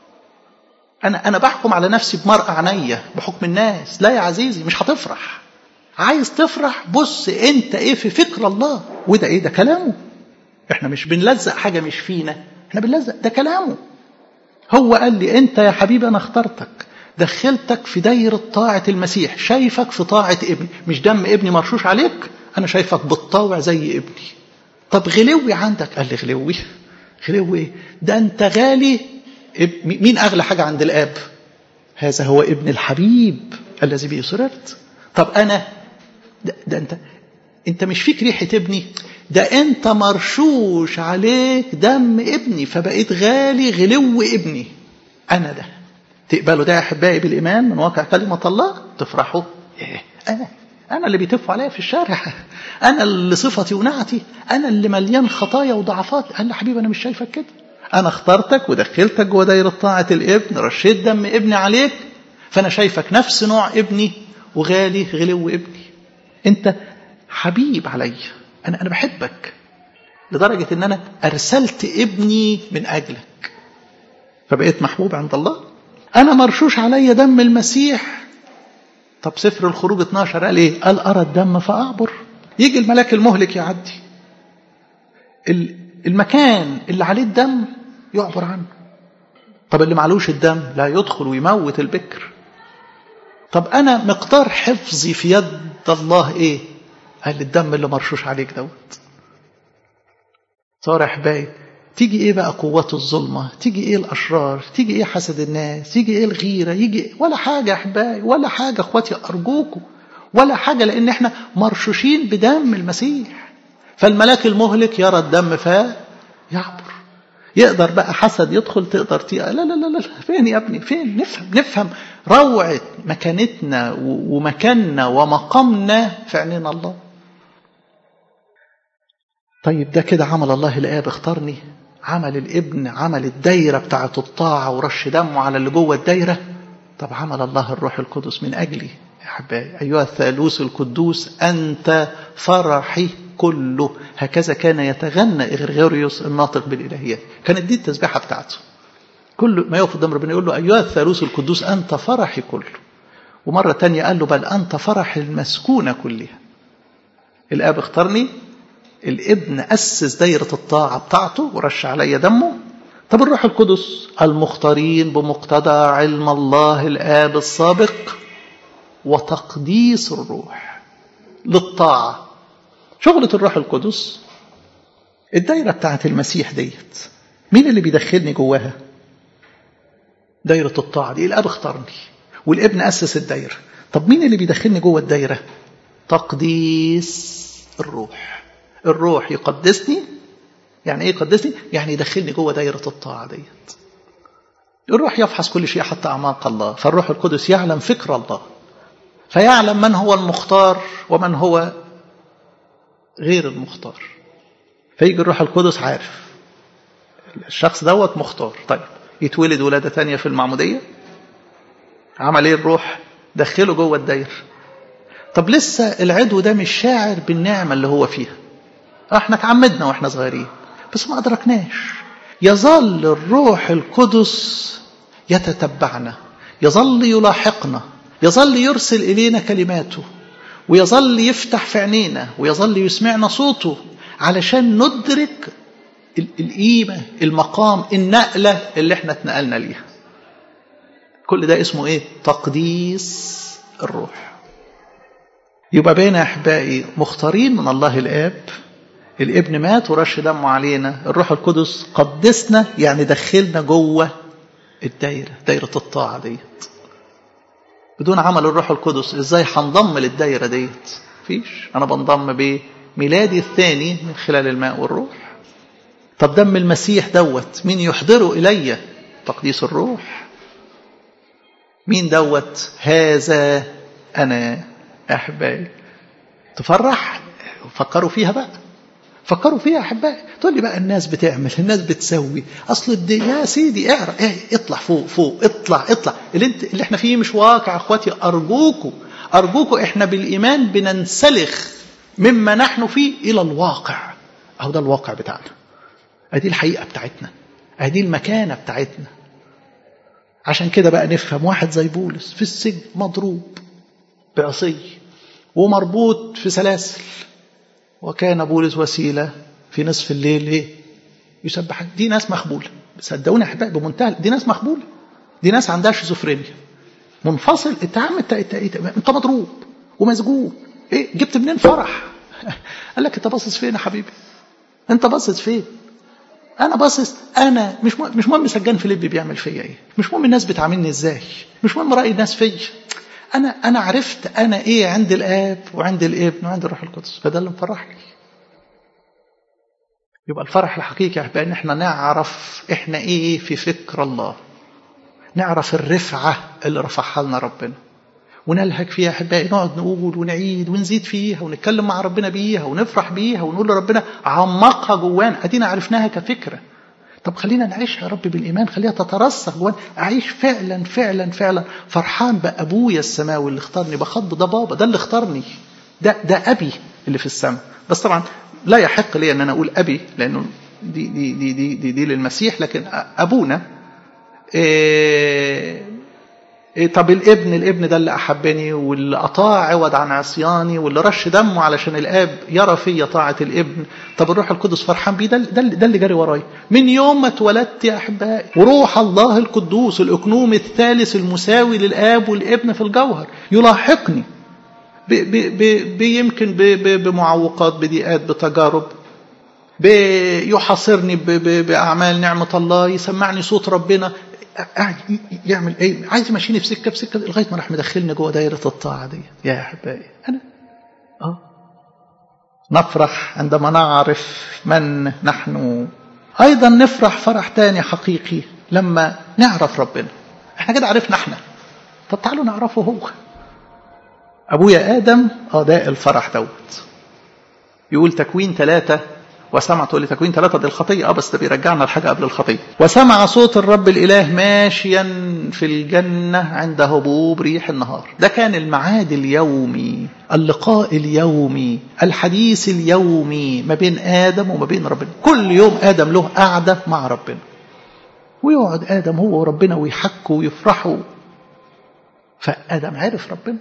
انا انا بحكم على نفسي بمرء عينيا بحكم الناس لا يا عزيزي مش هتفرح عايز تفرح بص انت ايه في فكر الله وده ايه ده كلامه احنا مش بنلزق حاجه مش فينا احنا بنلزق ده كلامه هو قال لي انت يا حبيبي انا اخترتك دخلتك في دايرة طاعة المسيح شايفك في طاعة ابني مش دم ابني مرشوش عليك أنا شايفك بالطاوع زي ابني طب غلوي عندك قال لي غلوي غلوي ده أنت غالي مين أغلى حاجة عند الآب هذا هو ابن الحبيب الذي به سررت طب أنا ده, ده أنت أنت مش فيك ريحة ابني ده أنت مرشوش عليك دم ابني فبقيت غالي غلو ابني أنا ده تقبلوا ده يا احبائي بالايمان من واقع كلمه الله تفرحوا إيه؟ انا انا اللي بيتفوا عليا في الشارع انا اللي صفتي ونعتي انا اللي مليان خطايا وضعفات قال يا حبيبي انا مش شايفك كده انا اخترتك ودخلتك جوه دايره طاعه الابن رشيت دم ابني عليك فانا شايفك نفس نوع ابني وغالي غلو ابني انت حبيب عليا انا انا بحبك لدرجه ان انا ارسلت ابني من اجلك فبقيت محبوب عند الله أنا مرشوش عليا دم المسيح طب سفر الخروج 12 قال إيه؟ قال أرى الدم فأعبر يجي الملاك المهلك يعدي المكان اللي عليه الدم يعبر عنه طب اللي معلوش الدم لا يدخل ويموت البكر طب أنا مقدار حفظي في يد الله إيه؟ قال الدم اللي مرشوش عليك دوت صار يا حبايب تيجي ايه بقى قوات الظلمه تيجي ايه الاشرار تيجي ايه حسد الناس يجي ايه الغيره يجي إيه؟ ولا حاجه يا احبائي ولا حاجه اخواتي ارجوكم ولا حاجه لان احنا مرشوشين بدم المسيح فالملاك المهلك يرى الدم فيعبر يقدر بقى حسد يدخل تقدر تي... لا لا لا لا فين يا ابني فين نفهم نفهم روعه مكانتنا ومكاننا ومقامنا في عينين الله طيب ده كده عمل الله الاب اختارني عمل الابن عمل الدايرة بتاعة الطاعة ورش دمه على اللي جوه الدايرة طب عمل الله الروح القدس من أجلي يا حبايبي أيها الثالوث القدوس أنت فرحي كله هكذا كان يتغنى إغريغوريوس الناطق بالإلهيات كانت دي التسبيحة بتاعته كل ما يقف قدام ربنا يقول له أيها الثالوث القدوس أنت فرحي كله ومرة تانية قال له بل أنت فرح المسكونة كلها الآب اختارني الابن أسس دايرة الطاعة بتاعته ورش علي دمه طب الروح القدس المختارين بمقتضى علم الله الآب السابق وتقديس الروح للطاعة شغلة الروح القدس الدايرة بتاعت المسيح ديت مين اللي بيدخلني جواها دايرة الطاعة دي الأب اختارني والابن أسس الدايرة طب مين اللي بيدخلني جوه الدايرة تقديس الروح الروح يقدسني يعني ايه يقدسني يعني يدخلني جوه دايرة الطاعة ديت الروح يفحص كل شيء حتى أعماق الله فالروح القدس يعلم فكر الله فيعلم من هو المختار ومن هو غير المختار فيجي الروح القدس عارف الشخص دوت مختار طيب يتولد ولادة تانية في المعمودية عمل ايه الروح دخله جوه الداير طب لسه العدو ده مش شاعر بالنعمة اللي هو فيها احنا اتعمدنا واحنا صغيرين بس ما ادركناش يظل الروح القدس يتتبعنا يظل يلاحقنا يظل يرسل إلينا كلماته ويظل يفتح في عينينا ويظل يسمعنا صوته علشان ندرك القيمة المقام النقلة اللي احنا اتنقلنا ليها كل ده اسمه ايه تقديس الروح يبقى بين احبائي مختارين من الله الاب الابن مات ورش دمه علينا الروح القدس قدسنا يعني دخلنا جوه الدايرة دايرة الطاعة ديت بدون عمل الروح القدس ازاي هنضم للدايرة ديت فيش انا بنضم بميلادي الثاني من خلال الماء والروح طب دم المسيح دوت مين يحضره الي تقديس الروح مين دوت هذا انا احبائي تفرح فكروا فيها بقى فكروا فيها احبائي تقول لي بقى الناس بتعمل الناس بتسوي اصل الدي يا سيدي اعرف ايه اطلع فوق فوق اطلع اطلع اللي انت اللي احنا فيه مش واقع اخواتي ارجوكوا ارجوكوا احنا بالايمان بننسلخ مما نحن فيه الى الواقع اهو ده الواقع بتاعنا ادي الحقيقه بتاعتنا ادي المكانه بتاعتنا عشان كده بقى نفهم واحد زي بولس في السجن مضروب بعصي ومربوط في سلاسل وكان بولس وسيلة في نصف الليل إيه؟ يسبح دي ناس مخبولة صدقوني أحبائي بمنتهى دي ناس مخبولة دي ناس عندها شيزوفرينيا منفصل انت عم انت انت, انت, انت مضروب ومسجون ايه جبت منين فرح قال لك انت باصص فين يا حبيبي انت باصص فين انا باصص انا مش مهم مش مهم سجان فيليب بيعمل فيا ايه مش مهم الناس بتعاملني ازاي مش مهم راي الناس فيا انا انا عرفت انا ايه عند الاب وعند الابن وعند الروح القدس فده اللي مفرحني يبقى الفرح الحقيقي يا احبائي ان احنا نعرف احنا ايه في فكر الله نعرف الرفعه اللي رفعها لنا ربنا ونلهج فيها احبائي نقعد نقول ونعيد ونزيد فيها ونتكلم مع ربنا بيها ونفرح بيها ونقول لربنا عمقها جوانا ادينا عرفناها كفكره طب خلينا نعيشها يا رب بالإيمان خليها تترسخ جوانا أعيش فعلا فعلا فعلا فرحان بأبويا السماوي اللي اختارني بخض ده بابا ده اللي اختارني ده ده أبي اللي في السماء بس طبعا لا يحق لي أن أنا أقول أبي لأنه دي دي دي دي, دي, دي للمسيح لكن أبونا إيه إيه طب الابن الابن ده اللي أحبني واللي أطاع عوض عن عصياني واللي رش دمه علشان الآب يرى في طاعة الابن طب الروح القدس فرحان بيه ده, ده, ده اللي جاري ورايا من يوم ما اتولدت يا أحبائي وروح الله القدوس الأكنوم الثالث المساوي للآب والابن في الجوهر يلاحقني بيمكن بمعوقات بضيقات بتجارب بيحاصرني بأعمال نعمة الله يسمعني صوت ربنا قاعد يعمل ايه عايز يمشيني في سكه في سكه لغايه ما راح مدخلني جوه دايره الطاعه دي يا احبائي انا اه نفرح عندما نعرف من نحن ايضا نفرح فرح تاني حقيقي لما نعرف ربنا احنا كده عرفنا احنا طب تعالوا نعرفه هو ابويا ادم اه ده الفرح دوت يقول تكوين ثلاثة وسمع تقول لي تكوين ثلاثة دي الخطية اه بس ده بيرجعنا لحاجة قبل الخطية وسمع صوت الرب الإله ماشيا في الجنة عند هبوب ريح النهار ده كان المعاد اليومي اللقاء اليومي الحديث اليومي ما بين آدم وما بين ربنا كل يوم آدم له قعدة مع ربنا ويقعد آدم هو وربنا ويحكوا ويفرحوا فآدم عرف ربنا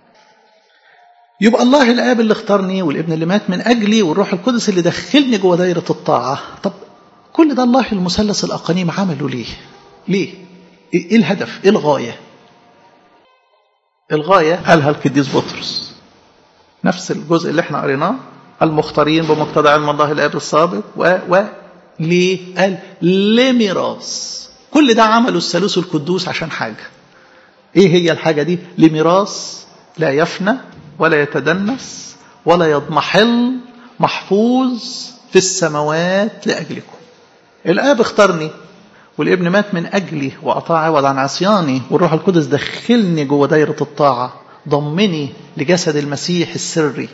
يبقى الله الاب اللي اختارني والابن اللي مات من اجلي والروح القدس اللي دخلني جوه دايره الطاعه طب كل ده الله المثلث الاقانيم عمله ليه ليه ايه الهدف ايه الغايه الغايه قالها القديس بطرس نفس الجزء اللي احنا قريناه المختارين بمقتضى علم الله الاب السابق و, و ليه قال لميراث كل ده عمله الثالوث القدوس عشان حاجه ايه هي الحاجه دي لميراث لا يفنى ولا يتدنس ولا يضمحل محفوظ في السماوات لأجلكم الآب اختارني والابن مات من أجلي وأطاع عوض عن عصياني والروح القدس دخلني جوه دايرة الطاعة ضمني لجسد المسيح السري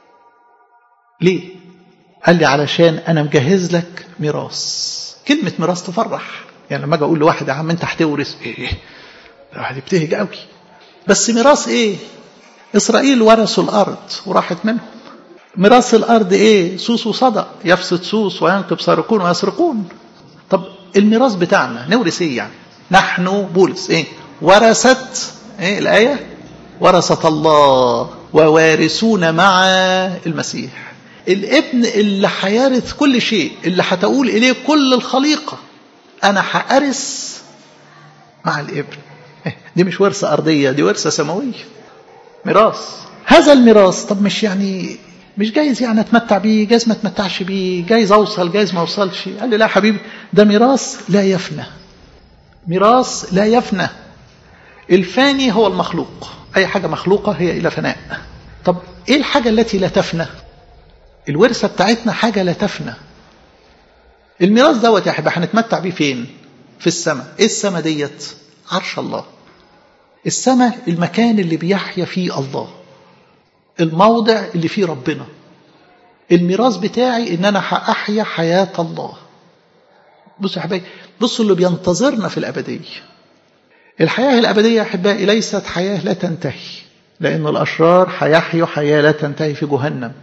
ليه؟ قال لي علشان أنا مجهز لك ميراث كلمة ميراث تفرح يعني لما أجي أقول لواحد يا عم أنت هتورث إيه؟ الواحد يبتهج قوي بس ميراث إيه؟ إسرائيل ورثوا الأرض وراحت منهم ميراث الأرض إيه؟ سوس وصدق يفسد سوس وينقب سارقون ويسرقون طب الميراث بتاعنا نورث إيه يعني؟ نحن بولس إيه؟ ورثت إيه الآية؟ ورثة الله ووارثون مع المسيح الابن اللي هيرث كل شيء اللي هتقول إليه كل الخليقة أنا هأرث مع الابن دي مش ورثة أرضية دي ورثة سماوية ميراث هذا الميراث طب مش يعني مش جايز يعني اتمتع بيه جايز ما اتمتعش بيه جايز اوصل جايز ما اوصلش قال لي لا حبيبي ده ميراث لا يفنى ميراث لا يفنى الفاني هو المخلوق اي حاجه مخلوقه هي الى فناء طب ايه الحاجه التي لا تفنى الورثه بتاعتنا حاجه لا تفنى الميراث دوت يا حبيبي هنتمتع بيه فين في السماء ايه السماء ديت عرش الله السماء المكان اللي بيحيا فيه الله الموضع اللي فيه ربنا الميراث بتاعي ان انا هاحيا حياه الله بصوا يا حبايبي بصوا اللي بينتظرنا في الابديه الحياه الابديه يا احبائي ليست حياه لا تنتهي لان الاشرار هيحيوا حياه لا تنتهي في جهنم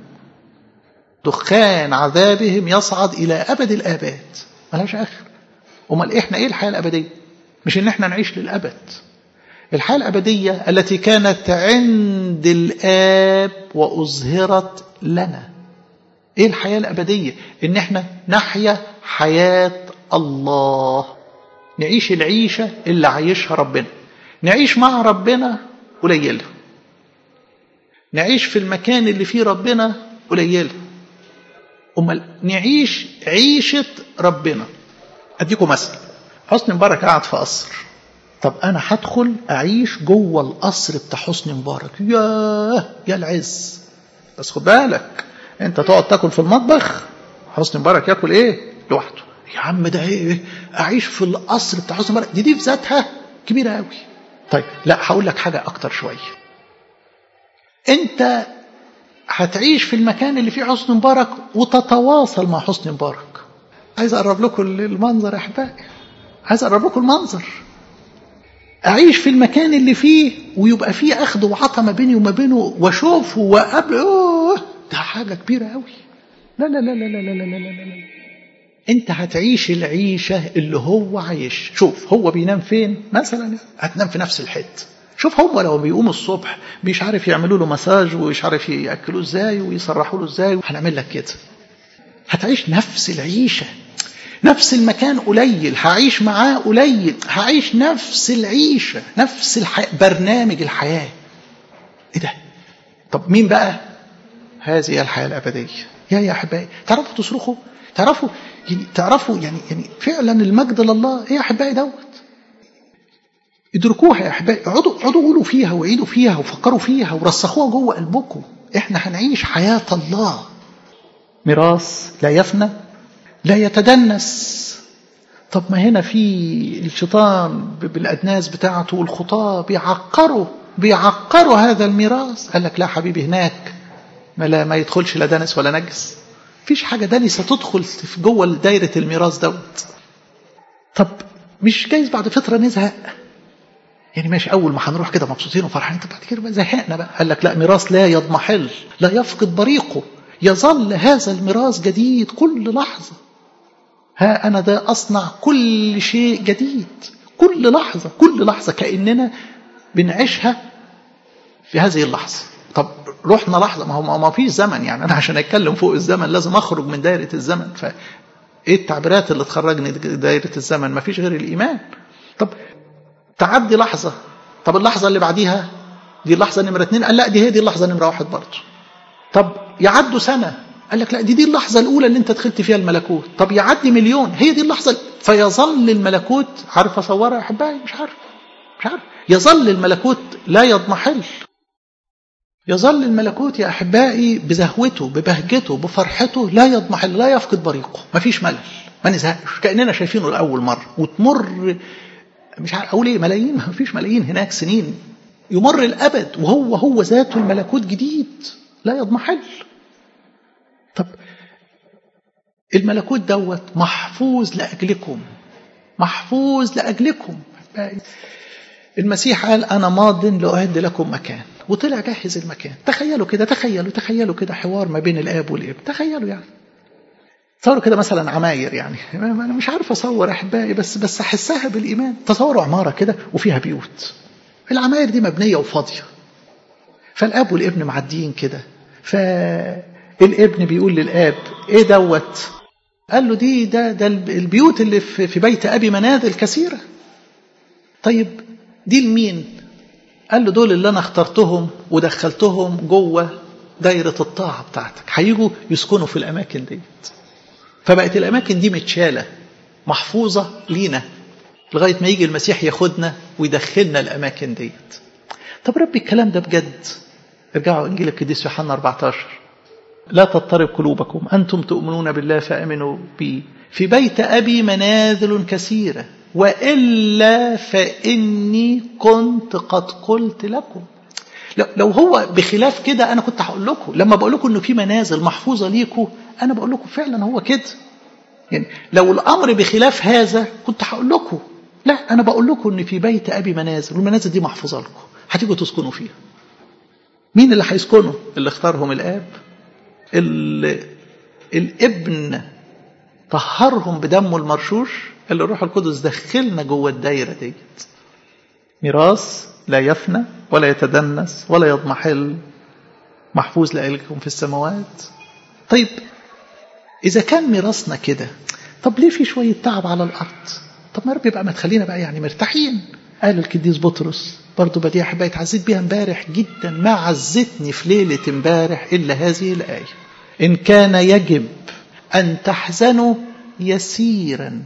دخان عذابهم يصعد الى ابد الاباد ملهاش اخر امال احنا ايه الحياه الابديه مش ان احنا نعيش للابد الحياة الأبدية التي كانت عند الآب وأظهرت لنا إيه الحياة الأبدية إن إحنا نحيا حياة الله نعيش العيشة اللي عايشها ربنا نعيش مع ربنا قليلة نعيش في المكان اللي فيه ربنا قليلة أمال نعيش عيشة ربنا أديكم مثل حسن مبارك قاعد في قصر طب انا هدخل اعيش جوه القصر بتاع حسني مبارك ياه يا العز بس خد بالك انت تقعد تاكل في المطبخ حسني مبارك ياكل ايه لوحده يا عم ده ايه اعيش في القصر بتاع حسني مبارك دي دي في ذاتها كبيره قوي طيب لا هقول لك حاجه اكتر شويه انت هتعيش في المكان اللي فيه حسني مبارك وتتواصل مع حسني مبارك عايز اقرب لكم المنظر يا احبائي عايز اقرب لكم المنظر أعيش في المكان اللي فيه ويبقى فيه أخذ وعطى ما بيني وما بينه وأشوفه وأقابله ده حاجة كبيرة قوي لا لا لا لا لا لا لا لا لا لا أنت هتعيش العيشة اللي هو عايش شوف هو بينام فين مثلا هتنام في نفس الحتة شوف هو لو بيقوم الصبح مش عارف يعملوا له مساج ومش عارف ياكلوه ازاي ويسرحوا له ازاي هنعمل لك كده هتعيش نفس العيشه نفس المكان قليل هعيش معاه قليل هعيش نفس العيشة نفس الحياة برنامج الحياة ايه ده طب مين بقى هذه هي الحياة الأبدية يا يا أحبائي تعرفوا تصرخوا تعرفوا يعني تعرفوا يعني يعني فعلا المجد لله ايه يا أحبائي دوت ادركوها يا أحبائي اقعدوا اقعدوا قولوا فيها وعيدوا فيها وفكروا فيها ورسخوها جوه قلبكم احنا هنعيش حياة الله ميراث لا يفنى لا يتدنس طب ما هنا في الشيطان بالأدناس بتاعته والخطاة بيعقروا بيعقروا هذا الميراث قال لك لا حبيبي هناك ما, لا ما يدخلش لا دنس ولا نجس فيش حاجة دنسة تدخل في جوه دايرة الميراث دوت طب مش جايز بعد فترة نزهق يعني ماشي أول ما هنروح كده مبسوطين وفرحانين طب بعد كده بقى زهقنا بقى قال لك لا ميراث لا يضمحل لا يفقد بريقه يظل هذا الميراث جديد كل لحظة ها أنا ده أصنع كل شيء جديد كل لحظة كل لحظة كأننا بنعيشها في هذه اللحظة طب رحنا لحظة ما هو ما فيش زمن يعني أنا عشان أتكلم فوق الزمن لازم أخرج من دائرة الزمن ف إيه التعبيرات اللي تخرجني دائرة الزمن ما فيش غير الإيمان طب تعدي لحظة طب اللحظة اللي بعديها دي اللحظة نمرة اتنين قال لا دي هي دي اللحظة نمرة واحد برضه طب يعدوا سنة قال لك لا دي دي اللحظة الأولى اللي أنت دخلت فيها الملكوت طب يعدي مليون هي دي اللحظة فيظل الملكوت عارف أصورها يا أحبائي مش عارف مش عارف يظل الملكوت لا يضمحل يظل الملكوت يا أحبائي بزهوته ببهجته بفرحته لا يضمحل لا يفقد بريقه ما فيش ملل ما نزهقش كأننا شايفينه لأول مرة وتمر مش عارف أقول إيه ملايين ما فيش ملايين هناك سنين يمر الأبد وهو هو ذاته الملكوت جديد لا يضمحل طب الملكوت دوت محفوظ لأجلكم محفوظ لأجلكم المسيح قال أنا ماض لأعد لكم مكان وطلع جهز المكان تخيلوا كده تخيلوا تخيلوا كده حوار ما بين الآب والابن تخيلوا يعني تصوروا كده مثلا عماير يعني انا مش عارف اصور احبائي بس بس احسها بالايمان تصوروا عماره كده وفيها بيوت العماير دي مبنيه وفاضيه فالاب والابن معديين كده فالابن بيقول للاب ايه دوت قال له دي ده ده البيوت اللي في بيت ابي منازل كثيره طيب دي لمين قال له دول اللي انا اخترتهم ودخلتهم جوه دايره الطاعه بتاعتك هيجوا يسكنوا في الاماكن ديت فبقت الاماكن دي متشاله محفوظه لينا لغايه ما يجي المسيح ياخدنا ويدخلنا الاماكن ديت طب ربي الكلام ده بجد ارجعوا انجيل القديس يوحنا 14 لا تضطرب قلوبكم انتم تؤمنون بالله فامنوا بي في بيت ابي منازل كثيره والا فاني كنت قد قلت لكم لو هو بخلاف كده انا كنت هقول لكم لما بقول لكم انه في منازل محفوظه ليكم انا بقول لكم فعلا هو كده يعني لو الامر بخلاف هذا كنت هقول لكم لا انا بقول لكم ان في بيت ابي منازل والمنازل دي محفوظه لكم هتيجوا تسكنوا فيها مين اللي هيسكنوا اللي اختارهم الاب اللي الابن طهرهم بدمه المرشوش اللي الروح القدس دخلنا جوه الدايره ديت ميراث لا يفنى ولا يتدنس ولا يضمحل محفوظ لأجلكم في السماوات طيب إذا كان ميراثنا كده طب ليه في شوية تعب على الأرض طب ما رب يبقى ما تخلينا بقى يعني مرتاحين قال القديس بطرس برضه بدي أحبائي اتعزيت بيها امبارح جدا ما عزتني في ليلة امبارح إلا هذه الآية إن كان يجب أن تحزنوا يسيرا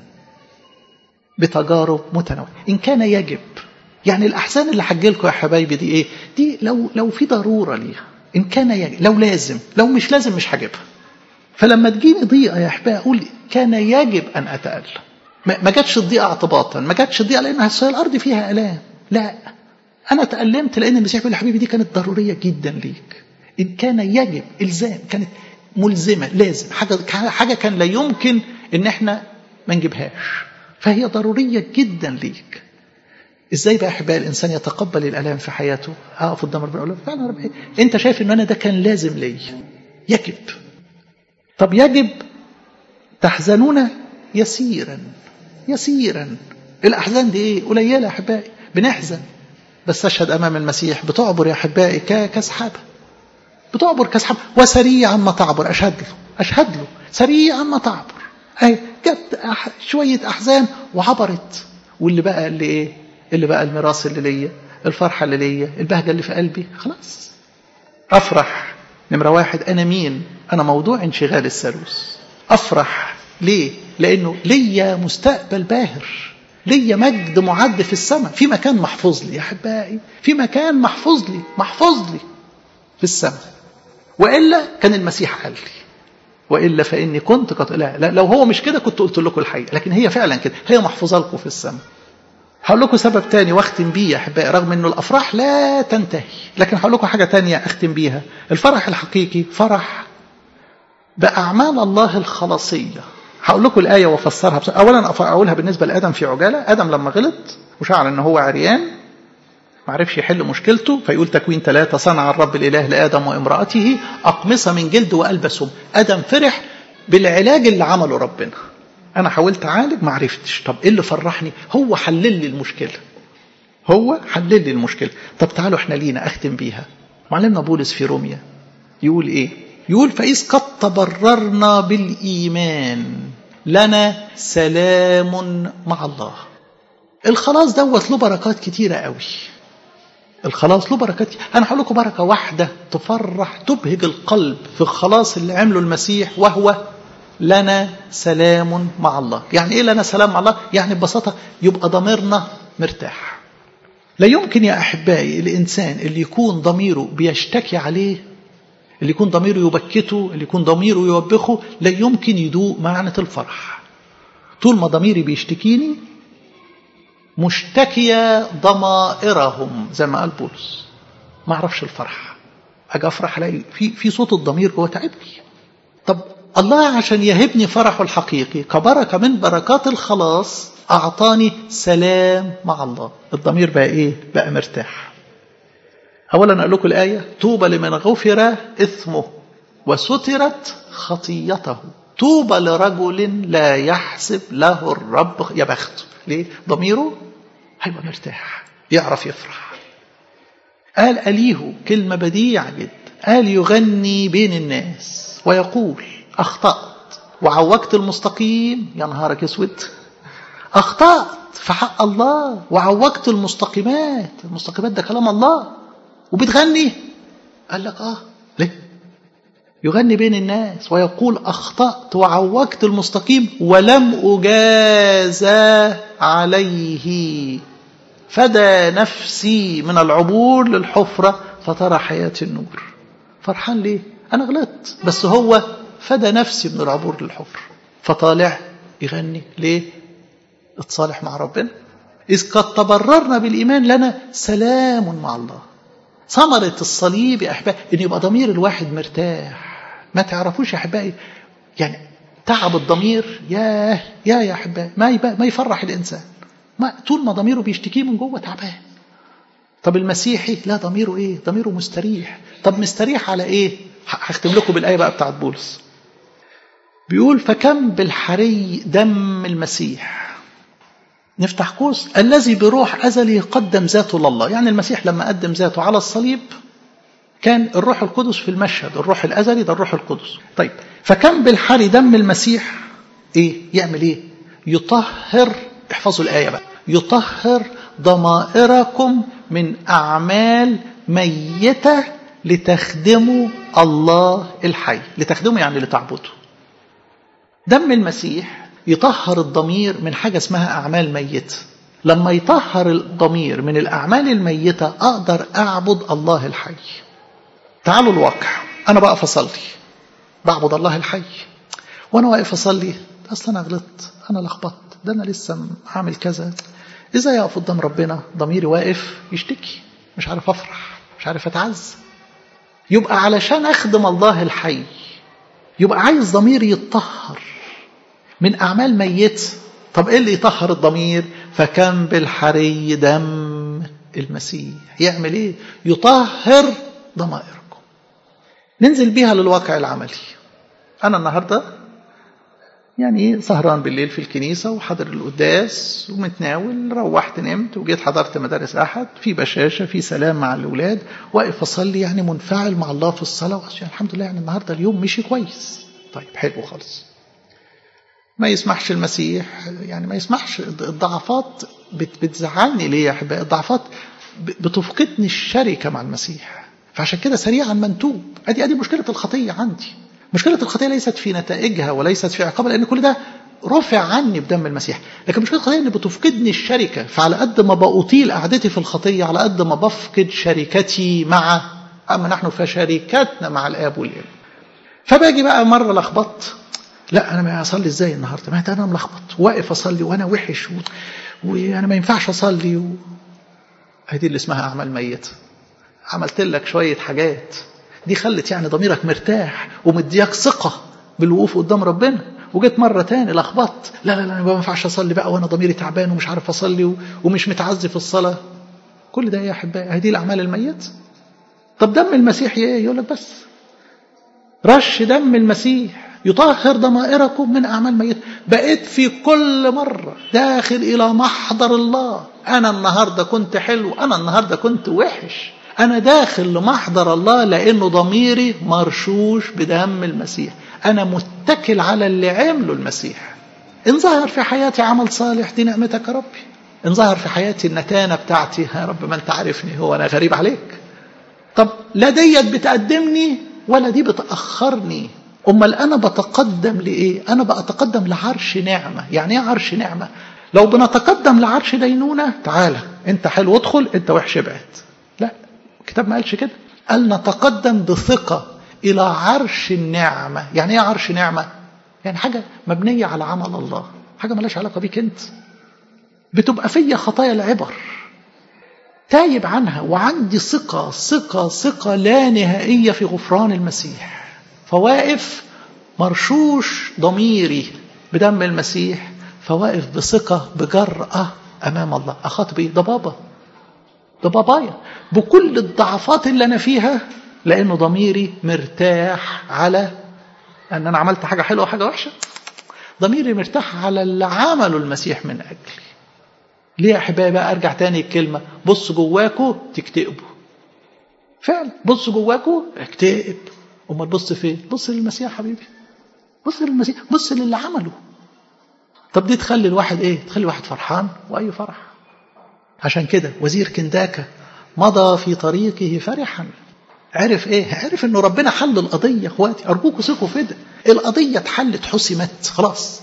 بتجارب متنوعة إن كان يجب يعني الأحزان اللي هجيلكم يا حبايبي دي إيه دي لو لو في ضرورة ليها إن كان يجب لو لازم لو مش لازم مش هجيبها فلما تجيني ضيقة يا أحبائي أقول كان يجب أن أتألم ما جاتش الضيقة اعتباطا ما جاتش الضيقة لأن الأرض فيها آلام لا أنا تألمت لأن المسيح بيقول يا حبيبي دي كانت ضرورية جدا ليك إن كان يجب إلزام كانت ملزمة لازم حاجة حاجة كان لا يمكن إن إحنا ما نجيبهاش فهي ضرورية جدا ليك ازاي بقى احبائي الانسان يتقبل الالام في حياته اقف قدام ربنا اقول له فعلا رب انت شايف ان انا ده كان لازم لي يجب طب يجب تحزنون يسيرا يسيرا الاحزان دي ايه قليله يا احبائي بنحزن بس اشهد امام المسيح بتعبر يا احبائي كسحابه بتعبر كسحابه وسريعا ما تعبر اشهد له اشهد له سريعا ما تعبر اهي جت شويه احزان وعبرت واللي بقى اللي ايه اللي بقى الميراث اللي ليا الفرحة اللي ليا البهجة اللي في قلبي خلاص أفرح نمرة واحد أنا مين أنا موضوع انشغال الثالوث أفرح ليه لأنه ليا مستقبل باهر ليا مجد معد في السماء في مكان محفوظ لي يا أحبائي في مكان محفوظ لي محفوظ لي في السماء وإلا كان المسيح قال لي وإلا فإني كنت قد لا, لا لو هو مش كده كنت قلت لكم الحقيقة لكن هي فعلا كده هي محفوظة لكم في السماء هقول لكم سبب تاني واختم بيه يا احبائي رغم انه الافراح لا تنتهي لكن هقول لكم حاجه تانية اختم بيها الفرح الحقيقي فرح باعمال الله الخلاصيه هقول لكم الايه وافسرها بس اولا اقولها بالنسبه لادم في عجاله ادم لما غلط وشعر ان هو عريان ما عرفش يحل مشكلته فيقول تكوين ثلاثة صنع الرب الإله لآدم وامرأته أقمصة من جلد وألبسهم آدم فرح بالعلاج اللي عمله ربنا انا حاولت اعالج ما عرفتش طب ايه اللي فرحني هو حلل لي المشكله هو حلل لي المشكله طب تعالوا احنا لينا اختم بيها معلمنا بولس في روميا يقول ايه يقول فاذ قد تبررنا بالايمان لنا سلام مع الله الخلاص دوت له بركات كتيره قوي الخلاص له بركات انا هقول لكم بركه واحده تفرح تبهج القلب في الخلاص اللي عمله المسيح وهو لنا سلام مع الله يعني ايه لنا سلام مع الله يعني ببساطه يبقى ضميرنا مرتاح لا يمكن يا أحبائي الإنسان اللي يكون ضميره بيشتكي عليه اللي يكون ضميره يبكته اللي يكون ضميره يوبخه لا يمكن يدوق معنى الفرح طول ما ضميري بيشتكيني مشتكية ضمائرهم زي ما قال بولس ما اعرفش الفرح اجي افرح الاقي في في صوت الضمير جوه تعبني طب الله عشان يهبني فرحه الحقيقي كبركه من بركات الخلاص اعطاني سلام مع الله الضمير بقى ايه بقى مرتاح اولا اقول لكم الايه طوبى لمن غفر اثمه وسترت خطيته طوبى لرجل لا يحسب له الرب يا بخته ليه ضميره هيبقى مرتاح يعرف يفرح قال أليه كلمة بديعة جدا قال يغني بين الناس ويقول أخطأت وعوجت المستقيم يا نهارك اسود أخطأت في حق الله وعوجت المستقيمات المستقيمات ده كلام الله وبتغني قال لك آه ليه يغني بين الناس ويقول أخطأت وعوجت المستقيم ولم أجازى عليه فدى نفسي من العبور للحفرة فترى حياة النور فرحان ليه أنا غلطت بس هو فدى نفسي من العبور للحفرة فطالع يغني ليه اتصالح مع ربنا إذ قد تبررنا بالإيمان لنا سلام مع الله ثمرة الصليب يا أحبائي إن يبقى ضمير الواحد مرتاح ما تعرفوش يا أحبائي يعني تعب الضمير ياه يا يا أحبائي ما ما يفرح الإنسان ما طول ما ضميره بيشتكيه من جوه تعبان طب المسيحي لا ضميره ايه ضميره مستريح طب مستريح على ايه هختم لكم بالايه بقى بتاعت بولس بيقول فكم بالحري دم المسيح نفتح قوس الذي بروح ازلي قدم ذاته لله يعني المسيح لما قدم ذاته على الصليب كان الروح القدس في المشهد الروح الازلي ده الروح القدس طيب فكم بالحري دم المسيح ايه يعمل ايه يطهر احفظوا الايه بقى يطهر ضمائركم من أعمال ميتة لتخدموا الله الحي لتخدموا يعني لتعبدوا دم المسيح يطهر الضمير من حاجة اسمها أعمال ميتة لما يطهر الضمير من الأعمال الميتة أقدر أعبد الله الحي تعالوا الواقع أنا بقف أصلي بعبد الله الحي وأنا واقف أصلي أصلا أنا غلطت أنا لخبطت ده أنا لسه عامل كذا ازاي اقف قدام ربنا ضميري واقف يشتكي مش عارف افرح مش عارف اتعز يبقى علشان اخدم الله الحي يبقى عايز ضميري يتطهر من اعمال ميته طب ايه اللي يطهر الضمير فكم بالحري دم المسيح يعمل ايه يطهر ضمائركم ننزل بيها للواقع العملي انا النهارده يعني سهران بالليل في الكنيسة وحضر القداس ومتناول روحت نمت وجيت حضرت مدارس أحد في بشاشة في سلام مع الأولاد واقف أصلي يعني منفعل مع الله في الصلاة يعني الحمد لله يعني النهاردة اليوم مشي كويس طيب حلو خالص ما يسمحش المسيح يعني ما يسمحش الضعفات بتزعلني ليه يا أحبائي الضعفات بتفقدني الشركة مع المسيح فعشان كده سريعا منتوب ادي ادي مشكلة الخطية عندي مشكلة الخطية ليست في نتائجها وليست في عقابها لأن كل ده رفع عني بدم المسيح لكن مشكلة الخطية أن بتفقدني الشركة فعلى قد ما بأطيل قعدتي في الخطية على قد ما بفقد شركتي مع أما نحن فشركتنا مع الآب والابن فباجي بقى مرة لخبطت لا أنا ما أصلي إزاي النهاردة ما أنا ملخبط واقف أصلي وأنا وحش و... وأنا ما ينفعش أصلي و... هذه اللي اسمها أعمال ميتة عملت لك شوية حاجات دي خلت يعني ضميرك مرتاح ومدياك ثقة بالوقوف قدام ربنا وجيت مرة تاني لخبطت لا لا لا ما ينفعش أصلي بقى وأنا ضميري تعبان ومش عارف أصلي ومش متعزي في الصلاة كل ده يا أحبائي هذه الأعمال الميت طب دم المسيح إيه يقول لك بس رش دم المسيح يطهر ضمائركم من أعمال ميت بقيت في كل مرة داخل إلى محضر الله أنا النهاردة كنت حلو أنا النهاردة كنت وحش أنا داخل لمحضر الله لأنه ضميري مرشوش بدم المسيح أنا متكل على اللي عمله المسيح إن ظهر في حياتي عمل صالح دي نعمتك يا ربي إن ظهر في حياتي النتانة بتاعتي يا رب ما أنت عارفني هو أنا غريب عليك طب لا ديت بتقدمني ولا دي بتأخرني أمال أنا بتقدم لإيه أنا بتقدم لعرش نعمة يعني إيه عرش نعمة لو بنتقدم لعرش دينونة تعالى انت حلو ادخل انت وحش ابعد لا الكتاب ما قالش كده قال نتقدم بثقة إلى عرش النعمة يعني ايه عرش نعمة يعني حاجة مبنية على عمل الله حاجة ملاش علاقة بيك انت بتبقى فيا خطايا العبر تايب عنها وعندي ثقة ثقة ثقة لا نهائية في غفران المسيح فواقف مرشوش ضميري بدم المسيح فواقف بثقة بجرأة أمام الله أخاطب إيه ده بابا ده بابايا بكل الضعفات اللي أنا فيها لأنه ضميري مرتاح على أن أنا عملت حاجة حلوة وحاجة وحشة ضميري مرتاح على اللي عمله المسيح من أجلي ليه يا أحبائي بقى أرجع تاني الكلمة بص جواكوا تكتئبوا فعلا بص جواكوا اكتئب امال بص فين بص للمسيح يا حبيبي بص للمسيح بص للي عمله طب دي تخلي الواحد ايه تخلي الواحد فرحان واي فرح عشان كده وزير كنداكا مضى في طريقه فرحا عرف ايه عرف انه ربنا حل القضيه اخواتي ارجوكوا ثقوا في ده القضيه اتحلت حسمت خلاص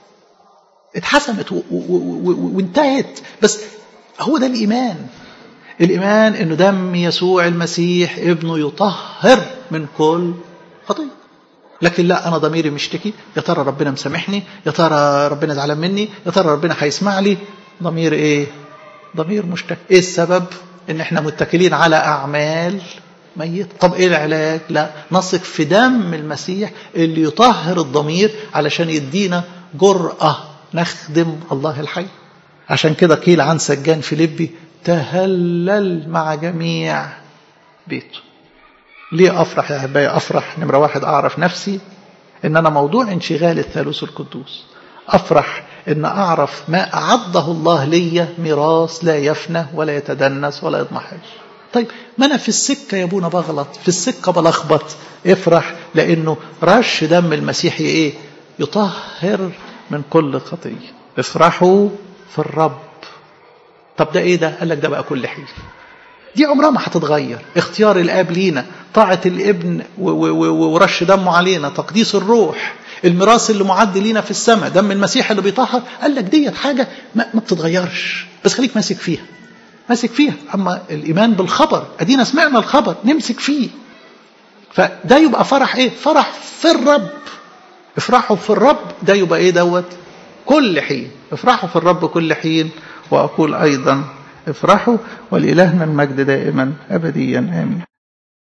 اتحسمت وانتهت بس هو ده الايمان الايمان انه دم يسوع المسيح ابنه يطهر من كل خطيه لكن لا انا ضميري مشتكي يا ترى ربنا مسامحني يا ترى ربنا زعلان مني يا ترى ربنا هيسمع لي ضمير ايه ضمير مشتكي ايه السبب ان احنا متكلين على اعمال ميت طب ايه العلاج لا نثق في دم المسيح اللي يطهر الضمير علشان يدينا جرأة نخدم الله الحي عشان كده قيل عن سجان فيليبي تهلل مع جميع بيته ليه أفرح يا أحبائي أفرح نمرة واحد أعرف نفسي إن أنا موضوع انشغال الثالوث القدوس أفرح إن أعرف ما أعده الله لي ميراث لا يفنى ولا يتدنس ولا يضمحل طيب ما أنا في السكة يا أبونا بغلط في السكة بلخبط افرح لأنه رش دم المسيح إيه يطهر من كل خطية افرحوا في الرب طب ده ايه ده قال لك ده بقى كل حين دي عمرها ما هتتغير اختيار الاب لينا طاعه الابن ورش دمه علينا تقديس الروح الميراث اللي معد لينا في السماء دم المسيح اللي بيطهر قال لك ديت حاجه ما, ما بتتغيرش بس خليك ماسك فيها ماسك فيها اما الايمان بالخبر ادينا سمعنا الخبر نمسك فيه فده يبقى فرح ايه فرح في الرب افرحوا في الرب ده يبقى ايه دوت كل حين افرحوا في الرب كل حين وأقول أيضا افرحوا ولإلهنا المجد دائما أبديا آمين